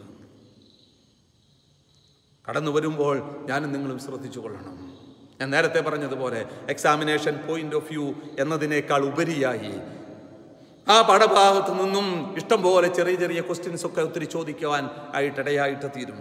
കടന്നു വരുമ്പോൾ ഞാനും നിങ്ങളും ശ്രദ്ധിച്ചു കൊള്ളണം ഞാൻ നേരത്തെ പറഞ്ഞതുപോലെ എക്സാമിനേഷൻ പോയിന്റ് ഓഫ് വ്യൂ എന്നതിനേക്കാൾ ഉപരിയായി ആ പാഠഭാഗത്ത് നിന്നും ഇഷ്ടംപോലെ ചെറിയ ചെറിയ ക്വസ്റ്റ്യൻസ് ഒക്കെ ഒത്തിരി ചോദിക്കുവാൻ ആയിട്ടിടയായിട്ട് തീരും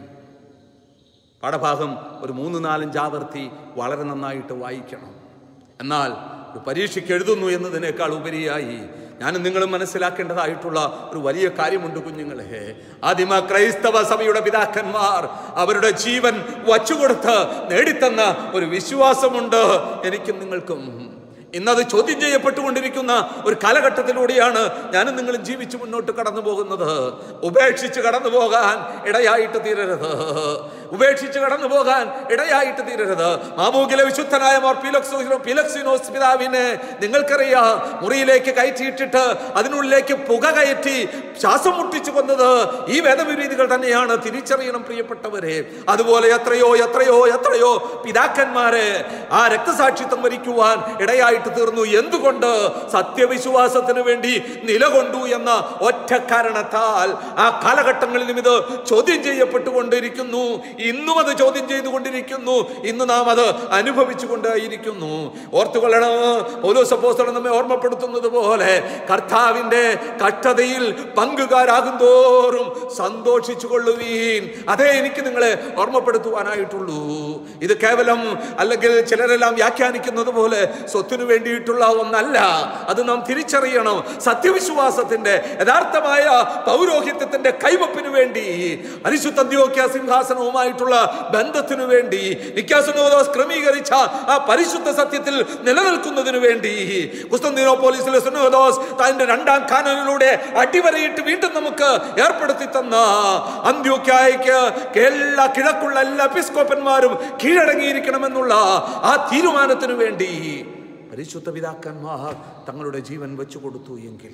പാഠഭാഗം ഒരു മൂന്ന് നാലഞ്ച് ആവർത്തി വളരെ നന്നായിട്ട് വായിക്കണം എന്നാൽ ഒരു പരീക്ഷയ്ക്ക് എഴുതുന്നു എന്നതിനേക്കാൾ ഉപരിയായി ഞാനും നിങ്ങളും മനസ്സിലാക്കേണ്ടതായിട്ടുള്ള ഒരു വലിയ കാര്യമുണ്ട് കുഞ്ഞുങ്ങളെ ആദിമ ക്രൈസ്തവ സഭയുടെ പിതാക്കന്മാർ അവരുടെ ജീവൻ വച്ചുകൊടുത്ത് നേടിത്തന്ന ഒരു വിശ്വാസമുണ്ട് എനിക്കും നിങ്ങൾക്കും ഇന്നത് ചോദ്യം ചെയ്യപ്പെട്ടുകൊണ്ടിരിക്കുന്ന ഒരു കാലഘട്ടത്തിലൂടെയാണ് ഞാനും നിങ്ങളും ജീവിച്ചു മുന്നോട്ട് കടന്നു പോകുന്നത് ഉപേക്ഷിച്ച് കടന്നു പോകാൻ ഇടയായിട്ട് തീരരുത് ഉപേക്ഷിച്ച് കടന്നു പോകാൻ ഇടയായിട്ട് തീരരുത് മാമൂകിലെ വിശുദ്ധനായ മോർ പീലക്സോ പീലക്സിനോസ് പിതാവിനെ നിങ്ങൾക്കറിയാം മുറിയിലേക്ക് കയറ്റിയിട്ടിട്ട് അതിനുള്ളിലേക്ക് പുക കയറ്റി ശ്വാസം മുട്ടിച്ചു കൊന്നത് ഈ വേദവിരീതികൾ തന്നെയാണ് തിരിച്ചറിയണം പ്രിയപ്പെട്ടവരെ അതുപോലെ എത്രയോ എത്രയോ എത്രയോ പിതാക്കന്മാരെ ആ രക്തസാക്ഷിത്വം വരിക്കുവാൻ ഇടയായിട്ട് തീർന്നു എന്തുകൊണ്ട് സത്യവിശ്വാസത്തിന് വേണ്ടി നിലകൊണ്ടു എന്ന ഒറ്റ കാരണത്താൽ ആ കാലഘട്ടങ്ങളിലും ഇത് ചോദ്യം ചെയ്യപ്പെട്ടുകൊണ്ടിരിക്കുന്നു ഇന്നും അത് ചോദ്യം ചെയ്തുകൊണ്ടിരിക്കുന്നു ഇന്ന് നാം അത് അനുഭവിച്ചു കൊണ്ടേയിരിക്കുന്നു ഓർത്തുകൊള്ളണം ഓരോ സപ്പോസ്തലം നമ്മെ ഓർമ്മപ്പെടുത്തുന്നത് പോലെ കർത്താവിന്റെ കഷ്ടതയിൽ പങ്കുകാരാകും തോറും സന്തോഷിച്ചു കൊള്ളുവീൻ അതേ എനിക്ക് നിങ്ങളെ ഓർമ്മപ്പെടുത്തുവാനായിട്ടുള്ളൂ ഇത് കേവലം അല്ലെങ്കിൽ ചിലരെല്ലാം വ്യാഖ്യാനിക്കുന്നത് പോലെ സ്വത്തിനു വേണ്ടിയിട്ടുള്ള ഒന്നല്ല അത് നാം തിരിച്ചറിയണം സത്യവിശ്വാസത്തിന്റെ യഥാർത്ഥമായ പൗരോഹിത്യത്തിന്റെ കൈവപ്പിന് വേണ്ടി പരിശുദ്ധ അന്ത്യോക്യ സിംഹാസനവുമായിട്ടുള്ള ബന്ധത്തിനു വേണ്ടി നിക്കാസുനോദോസ് ക്രമീകരിച്ച ആ പരിശുദ്ധ സത്യത്തിൽ നിലനിൽക്കുന്നതിന് വേണ്ടി കുസ്തന്തീനോപോലിസിലെ സുനോദോസ് തന്റെ രണ്ടാം കാനനിലൂടെ അടിവരയിട്ട് വീണ്ടും നമുക്ക് ഏർപ്പെടുത്തി തന്ന അന്ത്യോക്യായ്ക്ക് എല്ലാ കിഴക്കുള്ള എല്ലാ എപ്പിസ്കോപ്പന്മാരും കീഴടങ്ങിയിരിക്കണമെന്നുള്ള ആ തീരുമാനത്തിനു വേണ്ടി പരിശുദ്ധ പിതാക്കന്മാർ തങ്ങളുടെ ജീവൻ വെച്ചു കൊടുത്തു എങ്കിൽ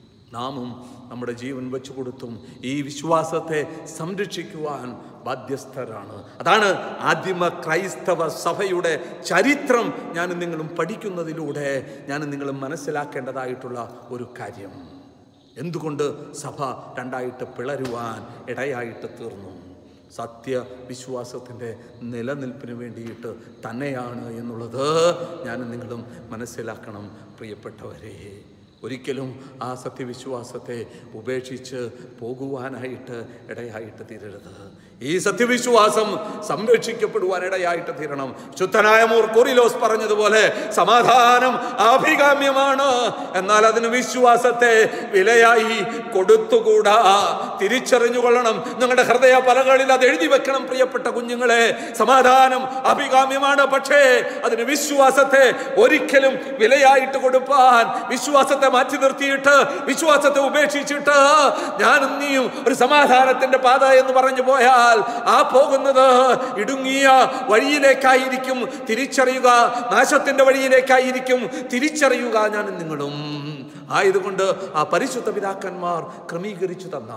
നാമും നമ്മുടെ ജീവൻ വെച്ചു കൊടുത്തും ഈ വിശ്വാസത്തെ സംരക്ഷിക്കുവാൻ ബാധ്യസ്ഥരാണ് അതാണ് ആദിമ ക്രൈസ്തവ സഭയുടെ ചരിത്രം ഞാനും നിങ്ങളും പഠിക്കുന്നതിലൂടെ ഞാനും നിങ്ങളും മനസ്സിലാക്കേണ്ടതായിട്ടുള്ള ഒരു കാര്യം എന്തുകൊണ്ട് സഭ രണ്ടായിട്ട് പിളരുവാൻ ഇടയായിട്ട് തീർന്നു സത്യവിശ്വാസത്തിൻ്റെ നിലനിൽപ്പിന് വേണ്ടിയിട്ട് തന്നെയാണ് എന്നുള്ളത് ഞാനും നിങ്ങളും മനസ്സിലാക്കണം പ്രിയപ്പെട്ടവരെ ഒരിക്കലും ആ സത്യവിശ്വാസത്തെ ഉപേക്ഷിച്ച് പോകുവാനായിട്ട് ഇടയായിട്ട് തീരരുത് ഈ സത്യവിശ്വാസം സംരക്ഷിക്കപ്പെടുവാൻ ഇടയായിട്ട് തീരണം ശുദ്ധനായ മൂർ കൊറിലോസ് പറഞ്ഞതുപോലെ സമാധാനം ആഭികാമ്യമാണ് എന്നാൽ അതിന് വിശ്വാസത്തെ വിലയായി കൊടുത്തുകൂടാ തിരിച്ചറിഞ്ഞുകൊള്ളണം നിങ്ങളുടെ ഹൃദയ പലകളിൽ അത് എഴുതി വെക്കണം പ്രിയപ്പെട്ട കുഞ്ഞുങ്ങളെ സമാധാനം അഭികാമ്യമാണ് പക്ഷേ അതിന് വിശ്വാസത്തെ ഒരിക്കലും വിലയായിട്ട് കൊടുപ്പാൻ വിശ്വാസത്തെ മാറ്റി നിർത്തിയിട്ട് വിശ്വാസത്തെ ഉപേക്ഷിച്ചിട്ട് ഞാനും നീയും ഒരു സമാധാനത്തിന്റെ പാത എന്ന് പറഞ്ഞു പോയാൽ ആ പോകുന്നത് ഇടുങ്ങിയ വഴിയിലേക്കായിരിക്കും തിരിച്ചറിയുക നാശത്തിന്റെ വഴിയിലേക്കായിരിക്കും തിരിച്ചറിയുക ഞാനും നിങ്ങളും ആയതുകൊണ്ട് ആ പരിശുദ്ധ പിതാക്കന്മാർ ക്രമീകരിച്ചു തന്ന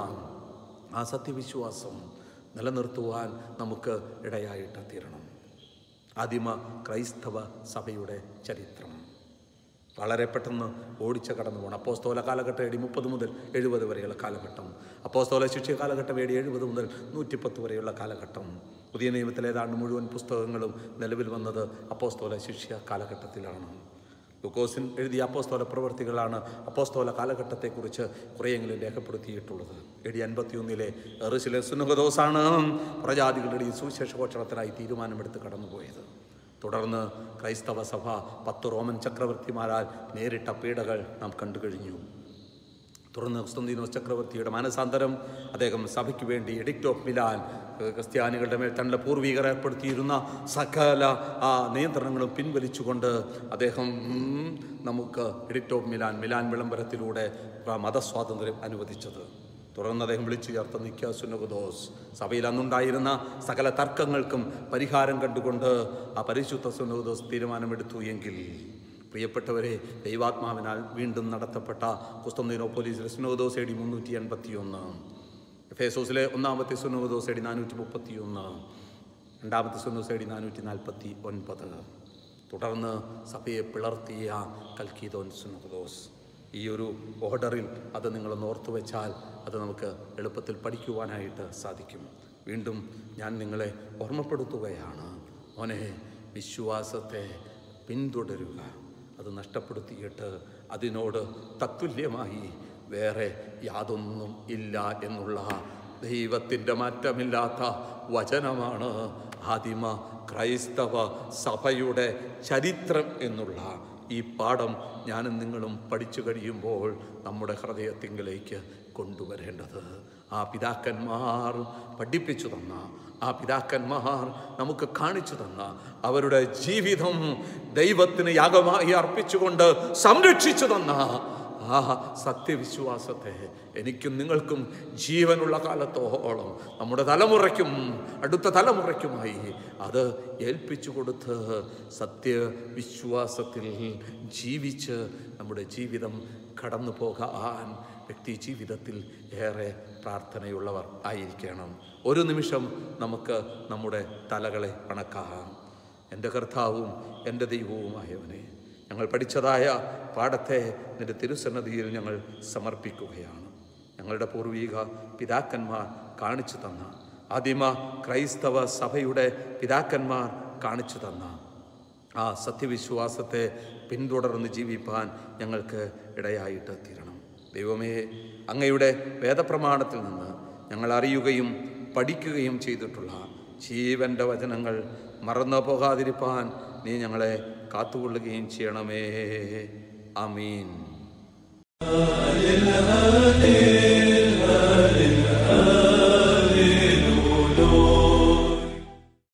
ആ സത്യവിശ്വാസം നിലനിർത്തുവാൻ നമുക്ക് ഇടയായിട്ട് തീരണം ആദിമ ക്രൈസ്തവ സഭയുടെ ചരിത്രം വളരെ പെട്ടെന്ന് ഓടിച്ച കടന്നു പോകണം അപ്പോസ്തോല കാലഘട്ടം എടി മുപ്പത് മുതൽ എഴുപത് വരെയുള്ള കാലഘട്ടം അപ്പോസ്തോല ശിക്ഷ കാലഘട്ടം എടി എഴുപത് മുതൽ നൂറ്റിപ്പത്ത് വരെയുള്ള കാലഘട്ടം പുതിയ നിയമത്തിലെ ഏതാണ്ട് മുഴുവൻ പുസ്തകങ്ങളും നിലവിൽ വന്നത് അപ്പോസ്തോല ശിക്ഷ കാലഘട്ടത്തിലാണ് ലൂക്കോസിൻ എഴുതിയ അപ്പോസ്തോല പ്രവൃത്തികളാണ് അപ്പോസ്തോല കാലഘട്ടത്തെക്കുറിച്ച് കുറേയെങ്കിലും രേഖപ്പെടുത്തിയിട്ടുള്ളത് എടി അൻപത്തിയൊന്നിലെ എറുസിലെ സുനഹദോസാണ് പ്രജാതികളുടെ ഈ സുവിശേഷ ഘോഷണത്തിനായി തീരുമാനമെടുത്ത് കടന്നുപോയത് തുടർന്ന് ക്രൈസ്തവ സഭ പത്ത് റോമൻ ചക്രവർത്തിമാരാൽ നേരിട്ട പീഡകൾ നാം കണ്ടു കഴിഞ്ഞു തുടർന്ന് ക്രിസ്തുന്തീനോസ് ചക്രവർത്തിയുടെ മാനസാന്തരം അദ്ദേഹം സഭയ്ക്ക് വേണ്ടി എഡിക്റ്റ് ഓഫ് മിലാൻ ഏഹ് ക്രിസ്ത്യാനികളുടെ മേൽ തങ്ങളുടെ പൂർവികർ ഏർപ്പെടുത്തിയിരുന്ന സകല ആ നിയന്ത്രണങ്ങളും പിൻവലിച്ചുകൊണ്ട് അദ്ദേഹം ഉം, നമുക്ക് എഡിക്റ്റ് ഓഫ് മിലാൻ മിലാൻ വിളംബരത്തിലൂടെ ആ മതസ്വാതന്ത്ര്യം അനുവദിച്ചത് തുടർന്ന് അദ്ദേഹം വിളിച്ചു ചേർത്ത നിക്ക സുനകുദോസ് സഭയിൽ അന്നുണ്ടായിരുന്ന സകല തർക്കങ്ങൾക്കും പരിഹാരം കണ്ടുകൊണ്ട് ആ പരിശുദ്ധ സുനകുദോസ് തീരുമാനമെടുത്തു എങ്കിൽ പ്രിയപ്പെട്ടവരെ ദൈവാത്മാവിനാൽ വീണ്ടും നടത്തപ്പെട്ട കുസ്തന്തീനോ പോലീസിലെ സുനോദോസ് എ ഡി മുന്നൂറ്റി എൺപത്തി ഒന്ന് ഫേസോസിലെ ഒന്നാമത്തെ സുനോദോസ് എ ഡി നാനൂറ്റി മുപ്പത്തി ഒന്ന് രണ്ടാമത്തെ സുനോസ് എ ഡി നാനൂറ്റി നാൽപ്പത്തി ഒൻപത് തുടർന്ന് സഭയെ പിളർത്തിയ കൽക്കീതോൻ സുനോദോസ് ഈ ഒരു ഓർഡറിൽ അത് നിങ്ങളൊന്ന് ഓർത്തു വെച്ചാൽ അത് നമുക്ക് എളുപ്പത്തിൽ പഠിക്കുവാനായിട്ട് സാധിക്കും വീണ്ടും ഞാൻ നിങ്ങളെ ഓർമ്മപ്പെടുത്തുകയാണ് മോനെ വിശ്വാസത്തെ പിന്തുടരുക അത് നഷ്ടപ്പെടുത്തിയിട്ട് അതിനോട് തത്തുല്യമായി വേറെ യാതൊന്നും ഇല്ല എന്നുള്ള ദൈവത്തിൻ്റെ മാറ്റമില്ലാത്ത വചനമാണ് ആദിമ ക്രൈസ്തവ സഭയുടെ ചരിത്രം എന്നുള്ള ഈ പാഠം ഞാനും നിങ്ങളും പഠിച്ചു കഴിയുമ്പോൾ നമ്മുടെ ഹൃദയത്തിങ്കിലേക്ക് കൊണ്ടുവരേണ്ടത് ആ പിതാക്കന്മാർ പഠിപ്പിച്ചു തന്ന ആ പിതാക്കന്മാർ നമുക്ക് കാണിച്ചു തന്ന അവരുടെ ജീവിതം ദൈവത്തിന് യാഗമായി അർപ്പിച്ചുകൊണ്ട് സംരക്ഷിച്ചു തന്ന ആ സത്യവിശ്വാസത്തെ എനിക്കും നിങ്ങൾക്കും ജീവനുള്ള കാലത്തോളം നമ്മുടെ തലമുറയ്ക്കും അടുത്ത തലമുറയ്ക്കുമായി അത് ഏൽപ്പിച്ചു കൊടുത്ത് സത്യവിശ്വാസത്തിൽ ജീവിച്ച് നമ്മുടെ ജീവിതം കടന്നു പോകാൻ വ്യക്തി ജീവിതത്തിൽ ഏറെ പ്രാർത്ഥനയുള്ളവർ ആയിരിക്കണം ഒരു നിമിഷം നമുക്ക് നമ്മുടെ തലകളെ അണക്കാം എൻ്റെ കർത്താവും എൻ്റെ ദൈവവുമായവനെ ഞങ്ങൾ പഠിച്ചതായ പാഠത്തെ നിന്റെ തിരുസന്നതിയിൽ ഞങ്ങൾ സമർപ്പിക്കുകയാണ് ഞങ്ങളുടെ പൂർവീക പിതാക്കന്മാർ കാണിച്ചു തന്ന ആദിമ ക്രൈസ്തവ സഭയുടെ പിതാക്കന്മാർ കാണിച്ചു തന്ന ആ സത്യവിശ്വാസത്തെ പിന്തുടർന്ന് ജീവിപ്പാൻ ഞങ്ങൾക്ക് ഇടയായിട്ട് തീരണം ദൈവമേ അങ്ങയുടെ വേദപ്രമാണത്തിൽ നിന്ന് ഞങ്ങൾ അറിയുകയും പഠിക്കുകയും ചെയ്തിട്ടുള്ള ജീവന്റെ വചനങ്ങൾ മറന്നു പോകാതിരിപ്പാൻ നീ ഞങ്ങളെ കാത്തുകൊള്ളുകയും ചെയ്യണമേ അമീൻ هادي